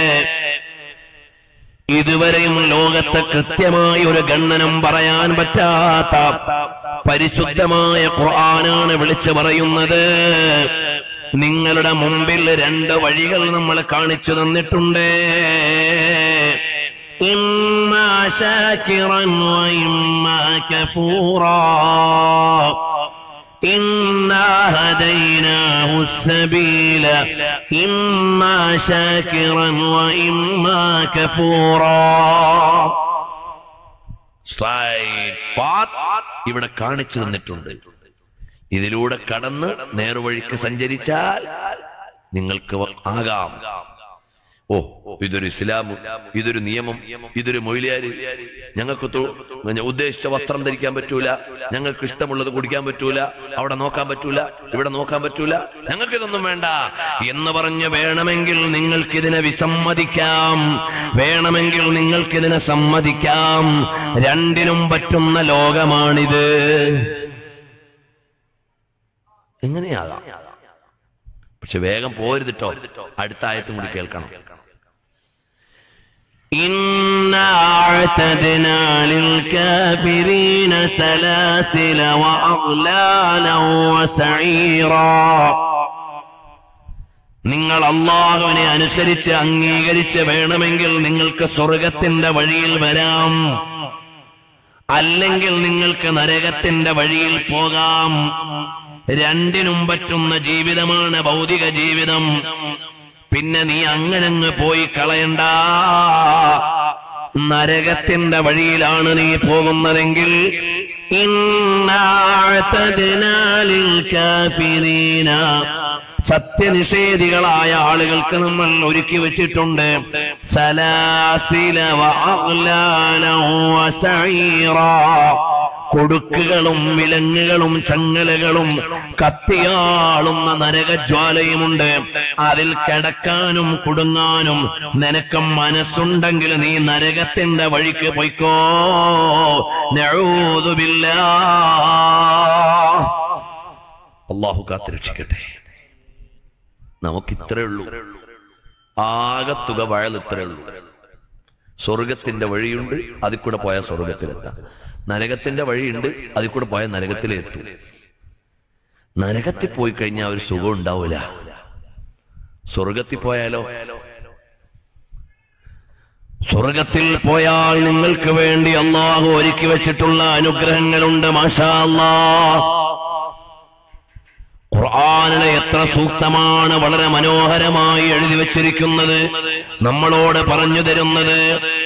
ഇതുവരെയും ലോകത്ത് കൃത്യമായി ഒരു ഗണ്ണനം പറയാൻ പറ്റാത്ത പരിശുദ്ധമായ ഖുർആനാണ് വിളിച്ചു പറയുന്നത് നിങ്ങളുടെ മുമ്പിൽ രണ്ട് വഴികൾ നമ്മൾ കാണിച്ചു തന്നിട്ടുണ്ട് ഇമ്മാ ശാകിറൻ വ ഇമ്മാ കഫൂറാ إنا هديناه السبيل إما شاكرا وإما كفورا Straight path ഇവിടെ കാണിച്ചു തന്നിട്ടുണ്ട് ഇതിലൂടെ കടന്ന് നേർവഴിക്ക് സഞ്ചരിച്ചാൽ നിങ്ങൾക്ക് ആകാം ഓ ഇതൊരു ഇസ്ലാം ഇതൊരു നിയമം ഇതൊരു മൊയിലിയാര് ഞങ്ങൾക്ക് തൊ- ഞ- ഉദ്ദേശിച്ച വസ്ത്രം ധരിക്കാൻ പറ്റൂല ഞങ്ങൾക്ക് ഇഷ്ടമുള്ളത് കുടിക്കാൻ പറ്റൂല അവിടെ നോക്കാൻ പറ്റൂല ഇവിടെ നോക്കാൻ പറ്റൂല ഞങ്ങൾക്ക് ഇതൊന്നും വേണ്ട എന്ന് പറഞ്ഞ് വേണമെങ്കിൽ നിങ്ങൾക്കിതിനെ വിസമ്മതിക്കാം വേണമെങ്കിൽ നിങ്ങൾക്കിതിനെ സമ്മതിക്കാം രണ്ടിനും പറ്റുന്ന ലോകമാണിത് എങ്ങനെയാകാം പക്ഷെ വേഗം പോരുതിട്ടോ അടുത്ത ആയത്തും കൂടി കേൾക്കണം إنا أعتدنا للكافرين سلاسل وأغلالا وسعيرا നിങ്ങൾ അള്ളാഹുവിനെ അനുസരിച്ച് അംഗീകരിച്ച് വേണമെങ്കിൽ നിങ്ങൾക്ക് സ്വർഗത്തിന്റെ വഴിയിൽ വരാം അല്ലെങ്കിൽ നിങ്ങൾക്ക് നരകത്തിന്റെ വഴിയിൽ പോകാം രണ്ടിനും പറ്റുന്ന ജീവിതമാണ് ഭൗതിക ജീവിതം പിന്നെ നീ അങ്ങനങ്ങ് പോയി കളയണ്ട നരകത്തിന്റെ വഴിയിലാണ് നീ പോകുന്നതെങ്കിൽ ഇന്നാഴ്ത്തതിനാലിൽ കാഫിരീന സത്യനിഷേധികളായ ആളുകൾക്ക് നമ്മൾ ഒരുക്കി വെച്ചിട്ടുണ്ട് സലാസില വഅഗ്ലാല വസഈറ കൊടുക്കുകളും വിലങ്ങുകളും ചങ്ങലകളും കത്തിയാളുന്ന നരകജ്വാലയുമുണ്ട് അതിൽ കിടക്കാനും കുടുങ്ങാനും നിനക്ക് മനസ്സുണ്ടെങ്കിൽ നീ നരകത്തിന്റെ വഴിക്ക് പൊയ്ക്കോ നഊദുബില്ലാ അള്ളാഹു കാത്തിരക്ഷിക്കട്ടെ നമുക്ക് ഇത്രേ ഉള്ളൂ ആകത്തുക വയൽ ഇത്രേ ഉള്ളൂ സ്വർഗത്തിന്റെ വഴിയുണ്ട് അതിൽ കൂടെ പോയാൽ സ്വർഗത്തിലെത്താം നരകത്തിന്റെ വഴിയുണ്ട് അതിൽ കൂടെ പോയാൽ നരകത്തിലെത്തും നരകത്തിൽ പോയി കഴിഞ്ഞാൽ ഒരു സുഖം ഉണ്ടാവില്ല സ്വർഗത്തിൽ പോയാലോ സ്വർഗത്തിൽ പോയാൽ നിങ്ങൾക്ക് വേണ്ടി അള്ളാഹു ഒരുക്കി വെച്ചിട്ടുള്ള അനുഗ്രഹങ്ങളുണ്ട് മാഷാ അല്ലാ ഖുർആാനിലെ എത്ര സൂക്തമാണ് വളരെ മനോഹരമായി എഴുതി വച്ചിരിക്കുന്നത് നമ്മളോട് പറഞ്ഞു തരുന്നത്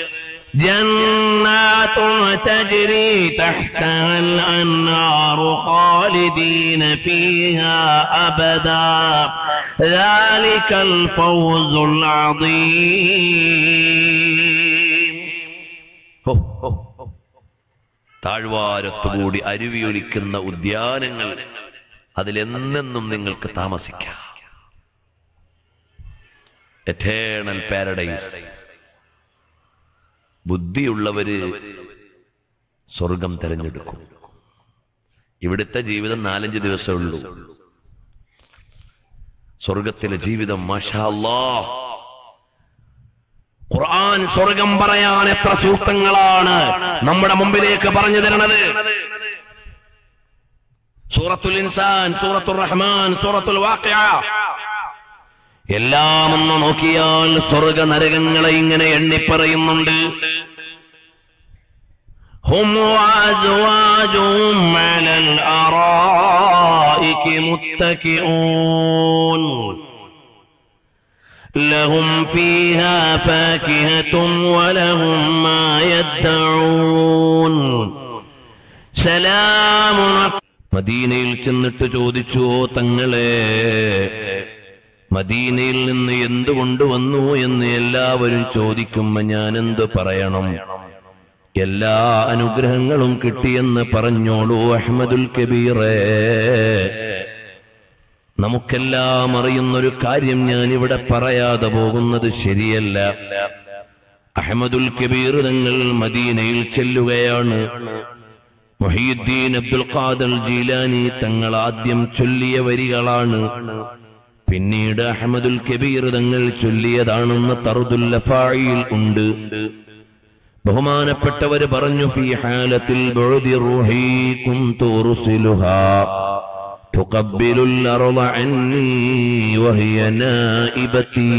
جنات تجري تحتها الأنهار خالدين فيها أبدا ذلك الفوز العظيم ഹോ, ഹോ, ഹോ. താഴ്വാരത്തുകൂടി അരുവിയൊലിക്കുന്ന ഉദ്യാനങ്ങൾ അതിലെന്നെന്നും നിങ്ങൾക്ക് താമസിക്കാം എറ്റേണൽ പാരഡൈസ് ബുദ്ധിയുള്ളവര് സ്വർഗം തിരഞ്ഞെടുക്കും ഇവിടുത്തെ ജീവിതം നാലഞ്ച് ദിവസമേ ഉള്ളൂ സ്വർഗത്തിലെ ജീവിതം മാഷാ അല്ലാഹ് ഖുർആൻ സ്വർഗം പറയാൻ എത്ര സൂക്തങ്ങളാണ് നമ്മുടെ മുമ്പിലേക്ക് പറഞ്ഞു തരണത് സൂറത്തുൽ ഇൻസാൻ സൂറത്തുൽ റഹ്മാൻ സൂറത്തുൽ വാഖിഅ എല്ലാം ഒന്ന് നോക്കിയാൽ സ്വർഗ നരകങ്ങളെ ഇങ്ങനെ എണ്ണിപ്പറയുന്നുണ്ട് هم وأزواجهم على الأرائك متكئون لهم فيها فاكهة ولهم ما يدعون سلام മദീനയിൽ ചെന്നിട്ട് ചോദിച്ചു "ഓ തങ്ങളെ മദീനയിൽ നിന്ന് എന്ത് കൊണ്ടുവന്നു എന്ന് എല്ലാവരും ചോദിക്കുമ്പോ ഞാൻ എന്ത് പറയണം എല്ലാ അനുഗ്രഹങ്ങളും കിട്ടിയെന്ന് പറഞ്ഞോളൂ അഹമ്മദുൽ കബീറേ നമുക്കെല്ലാം അറിയുന്നൊരു കാര്യം ഞാൻ ഇവിടെ പറയാതെ പോകുന്നത് ശരിയല്ല അഹമ്മദുൽ കബീർ തങ്ങൾ മദീനയിൽ ചെല്ലുകയാണ് മൊഹീദ്ദീൻ അബ്ദുൽ ഖാദർ ജീലാനി തങ്ങൾ ആദ്യം ചൊല്ലിയ വരികളാണ് പിന്നീട് അഹമ്മദുൽ കബീർ തങ്ങൾ ചൊല്ലിയതാണെന്ന് തറുദുൽ ലഫായിൽ ഉണ്ട് ബഹുമാനപ്പെട്ടവര് പറഞ്ഞു ഫി ഹാലത്തിൽ ബുഅദി റൂഹി കുന്തു ഉർസിലുഹാ تقبل الأرض عني وهي نائبتي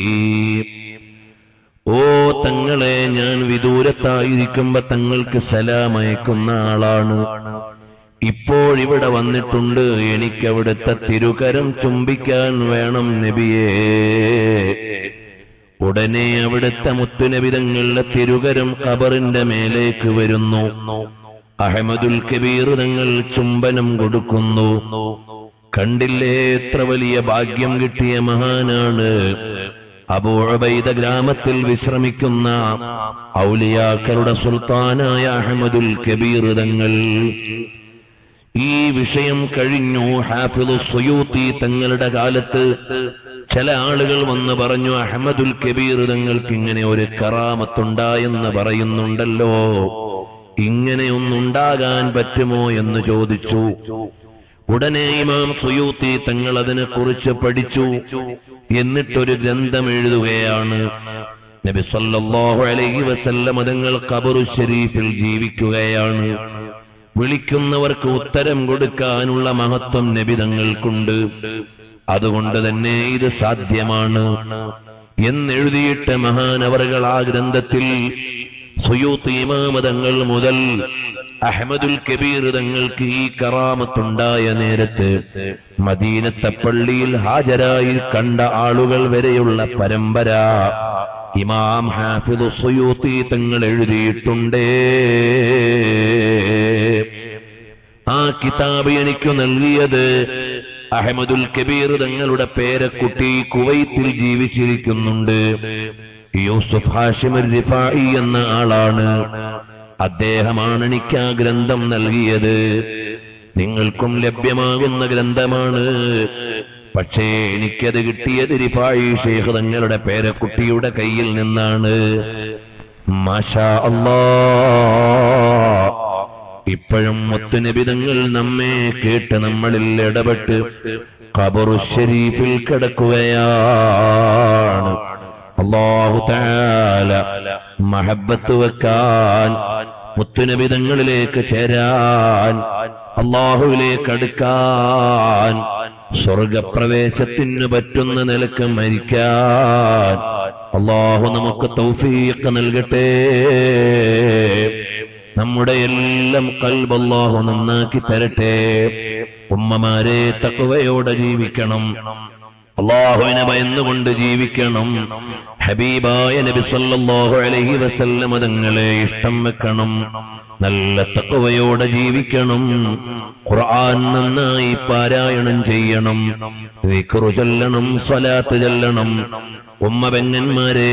ഓ തങ്ങളെ ഞാൻ വിദൂരത്തായിരിക്കുമ്പോ തങ്ങൾക്ക് സലാമയക്കുന്ന ആളാണ് ഇപ്പോഴിവിടെ വന്നിട്ടുണ്ട് എനിക്കവിടുത്തെ തിരുകരം ചുംബിക്കാൻ വേണം നബിയേ ഉടനെ അവിടുത്തെ മുത്തുനബിതങ്ങളുടെ തിരുകരം ഖബറിന്റെ മേലേക്ക് വരുന്നു അഹമ്മദുൽ കബീർ തങ്ങൾ ചുംബനം കൊടുക്കുന്നു കണ്ടില്ലേ എത്ര വലിയ ഭാഗ്യം കിട്ടിയ മഹാനാണ് അബൂഅബൈദ ഗ്രാമത്തിൽ വിശ്രമിക്കുന്ന ഔലിയാക്കളുടെ സുൽത്താനായ അഹമ്മദുൽ കബീർ തങ്ങൾ ഈ വിഷയം കഴിഞ്ഞു ഹാഫിദു സുയൂത്തി തങ്ങളുടെ കാലത്ത് ചില ആളുകൾ വന്ന് പറഞ്ഞു അഹമ്മദുൽ കബീർ തങ്ങൾക്ക് ഇങ്ങനെ ഒരു കറാമത്തുണ്ടായെന്ന് പറയുന്നുണ്ടല്ലോ ഇങ്ങനെയൊന്നുണ്ടാകാൻ പറ്റുമോ എന്ന് ചോദിച്ചു ഉടനെ ഇമാം സുയൂത്തി തങ്ങൾ അതിനെ കുറിച്ച് പഠിച്ചു എന്നിട്ടൊരു ഗ്രന്ഥം എഴുതുകയാണ് നബി സല്ലല്ലാഹു അലൈഹി വസല്ലം തങ്ങൾ ഖബറു ഷരീഫിൽ ജീവിക്കുകയാണ് വിളിക്കുന്നവർക്ക് ഉത്തരം കൊടുക്കാനുള്ള മഹത്വം നബി തങ്ങൾക്കുണ്ട് അതുകൊണ്ട് തന്നെ ഇത് സാധ്യമാണ് എന്നെഴുതിയിട്ട് മഹാനവറുകൾ ആ ഗ്രന്ഥത്തിൽ സുയൂത്ത് ഇമാമതങ്ങൾ മുതൽ അഹമ്മദുൽ കബീർ തങ്ങൾക്ക് ഈ കറാമത്തുണ്ടായ നേരത്ത് മദീനത്തെ പള്ളിയിൽ ഹാജരായി കണ്ട ആളുകൾ വരെയുള്ള പരമ്പര ഇമാം ഹാഫിദ് സുയൂത്തി തങ്ങൾ എഴുതിയിട്ടുണ്ടേ ആ കിതാബ് എനിക്ക് നൽകിയത് അഹമ്മദുൽ കബീർ തങ്ങളുടെ പേരക്കുട്ടി കുവൈത്തിൽ ജീവിച്ചിരിക്കുന്നുണ്ട് യൂസുഫ് ഹാഷിം റിഫായി എന്ന ആളാണ് അദ്ദേഹമാണ് എനിക്ക് ആ ഗ്രന്ഥം നൽകിയത് നിങ്ങൾക്കും ലഭ്യമാകുന്ന ഗ്രന്ഥമാണ് പക്ഷേ എനിക്കത് കിട്ടിയത് റിഫായി ഷേഖ് തങ്ങളുടെ പേരക്കുട്ടിയുടെ കയ്യിൽ നിന്നാണ് മാഷാ അല്ലാ ഇപ്പോഴും മുത്തുനബിതങ്ങൾ നമ്മെ കേട്ട് നമ്മളിൽ ഇടപെട്ട് ഖബറു ഷരീഫിൽ കിടക്കുകയാണ് അള്ളാഹു താല മഹബത്ത് വെക്കാൻ മുത്തുനബിതങ്ങളിലേക്ക് ചേരാൻ അള്ളാഹുവിലേക്ക് അടുക്കാൻ സ്വർഗപ്രവേശത്തിന് പറ്റുന്ന നിലക്ക് മരിക്കാൻ അള്ളാഹു നമുക്ക് തൗഫീഖ് നൽകട്ടെ നമ്മുടെ എല്ലാം കൽബ് അല്ലാഹു നന്നാക്കി തരട്ടെ ഉമ്മമാരെ തക്കവയോടെ ജീവിക്കണം അള്ളാഹുവിനെ ഭയന്നുകൊണ്ട് ജീവിക്കണം ഹബീബായ നബി സല്ലല്ലാഹു അലൈഹി വസല്ലം തങ്ങളെ ഇഷ്ടം വെക്കണം നല്ല തക്കവയോടെ ജീവിക്കണം ഖുർആൻ നന്നായി പാരായണം ചെയ്യണം വിക്റു ചൊല്ലണം സ്വലാത്ത് ചൊല്ലണം ഉമ്മ പെങ്ങന്മാരെ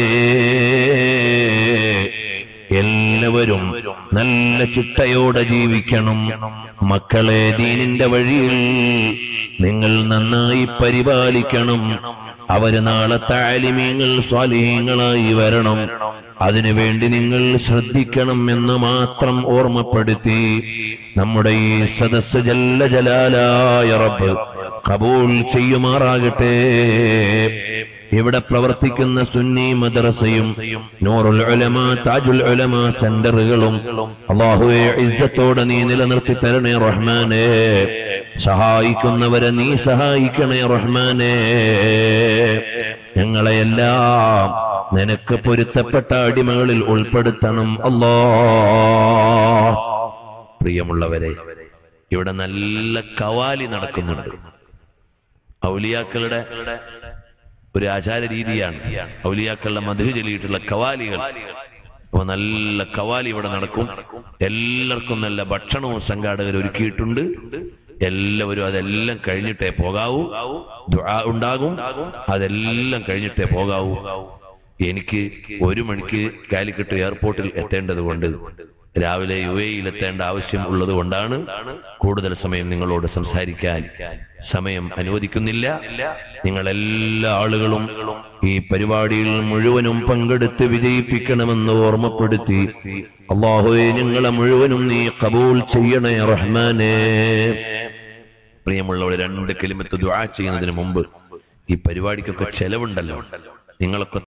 എല്ലാവരും നല്ല ചിട്ടയോടെ ജീവിക്കണം മക്കളെ ദീനിന്റെ വഴിയിൽ നിങ്ങൾ നന്നായി പരിപാലിക്കണം അവര് നാളെ താലിമീങ്ങൾ സ്വാലിഹീങ്ങളായി വരണം അതിനുവേണ്ടി നിങ്ങൾ ശ്രദ്ധിക്കണം എന്ന് മാത്രം ഓർമ്മപ്പെടുത്തി നമ്മുടെ ഈ സദസ് ജല്ല ജലാലായ റബ്ബ് കബൂൾ ചെയ്യുമാറാകട്ടെ ഇവിടെ പ്രവർത്തിക്കുന്ന സുന്നി മദ്രസയും നൂറുൽ ഉലമ താജുൽ ഉലമ സെന്ററുകളും അള്ളാഹുവെ ഇസ്സത്തോടെ നീ നിലനിർത്തി തരണേ റഹ്മാനെ സഹായിക്കുന്നവരെ നീ സഹായിക്കണേ റഹ്മാനെ ഞങ്ങളെയെല്ലാം നിനക്ക് പൊരുത്തപ്പെട്ട അടിമകളിൽ ഉൾപ്പെടുത്തണം അല്ലാ പ്രിയമുള്ളവരെ ഇവിടെ നല്ല കവാലി നടക്കുന്നുണ്ട് ഔലിയാക്കളുടെ ഒരു ആചാര രീതിയാണ് ഔലിയാക്കളുടെ മധു ചൊല്ലിയിട്ടുള്ള കവാലികൾ അപ്പൊ നല്ല കവാലി ഇവിടെ നടക്കും എല്ലാവർക്കും നല്ല ഭക്ഷണവും സംഘാടകർ ഒരുക്കിയിട്ടുണ്ട് എല്ലാവരും അതെല്ലാം കഴിഞ്ഞിട്ടേ പോകാവൂ ദുആ ഉണ്ടാകും അതെല്ലാം കഴിഞ്ഞിട്ടേ പോകാവൂ എനിക്ക് ഒരു മണിക്ക് കാലിക്കട്ട് എയർപോർട്ടിൽ എത്തേണ്ടത് കൊണ്ട് രാവിലെ യു എയിൽ എത്തേണ്ട ആവശ്യം ഉള്ളത് കൊണ്ടാണ് കൂടുതൽ സമയം നിങ്ങളോട് സംസാരിക്കാൻ സമയം അനുവദിക്കുന്നില്ല നിങ്ങൾ എല്ലാ ആളുകളും ഈ പരിപാടിയിൽ മുഴുവനും പങ്കെടുത്ത് വിജയിപ്പിക്കണമെന്ന് ഓർമ്മപ്പെടുത്തി അള്ളാഹുവെ ഞങ്ങളെ മുഴുവനും നീ കബൂൽ ചെയ്യണേ റഹ്മാനെ പ്രിയമുള്ളവർ രണ്ട് കിലിമത്ത് ദുആ ചെയ്യുന്നതിന് മുമ്പ് ഈ പരിപാടിക്കൊക്കെ ചെലവുണ്ടല്ലോ നിങ്ങളൊക്കെ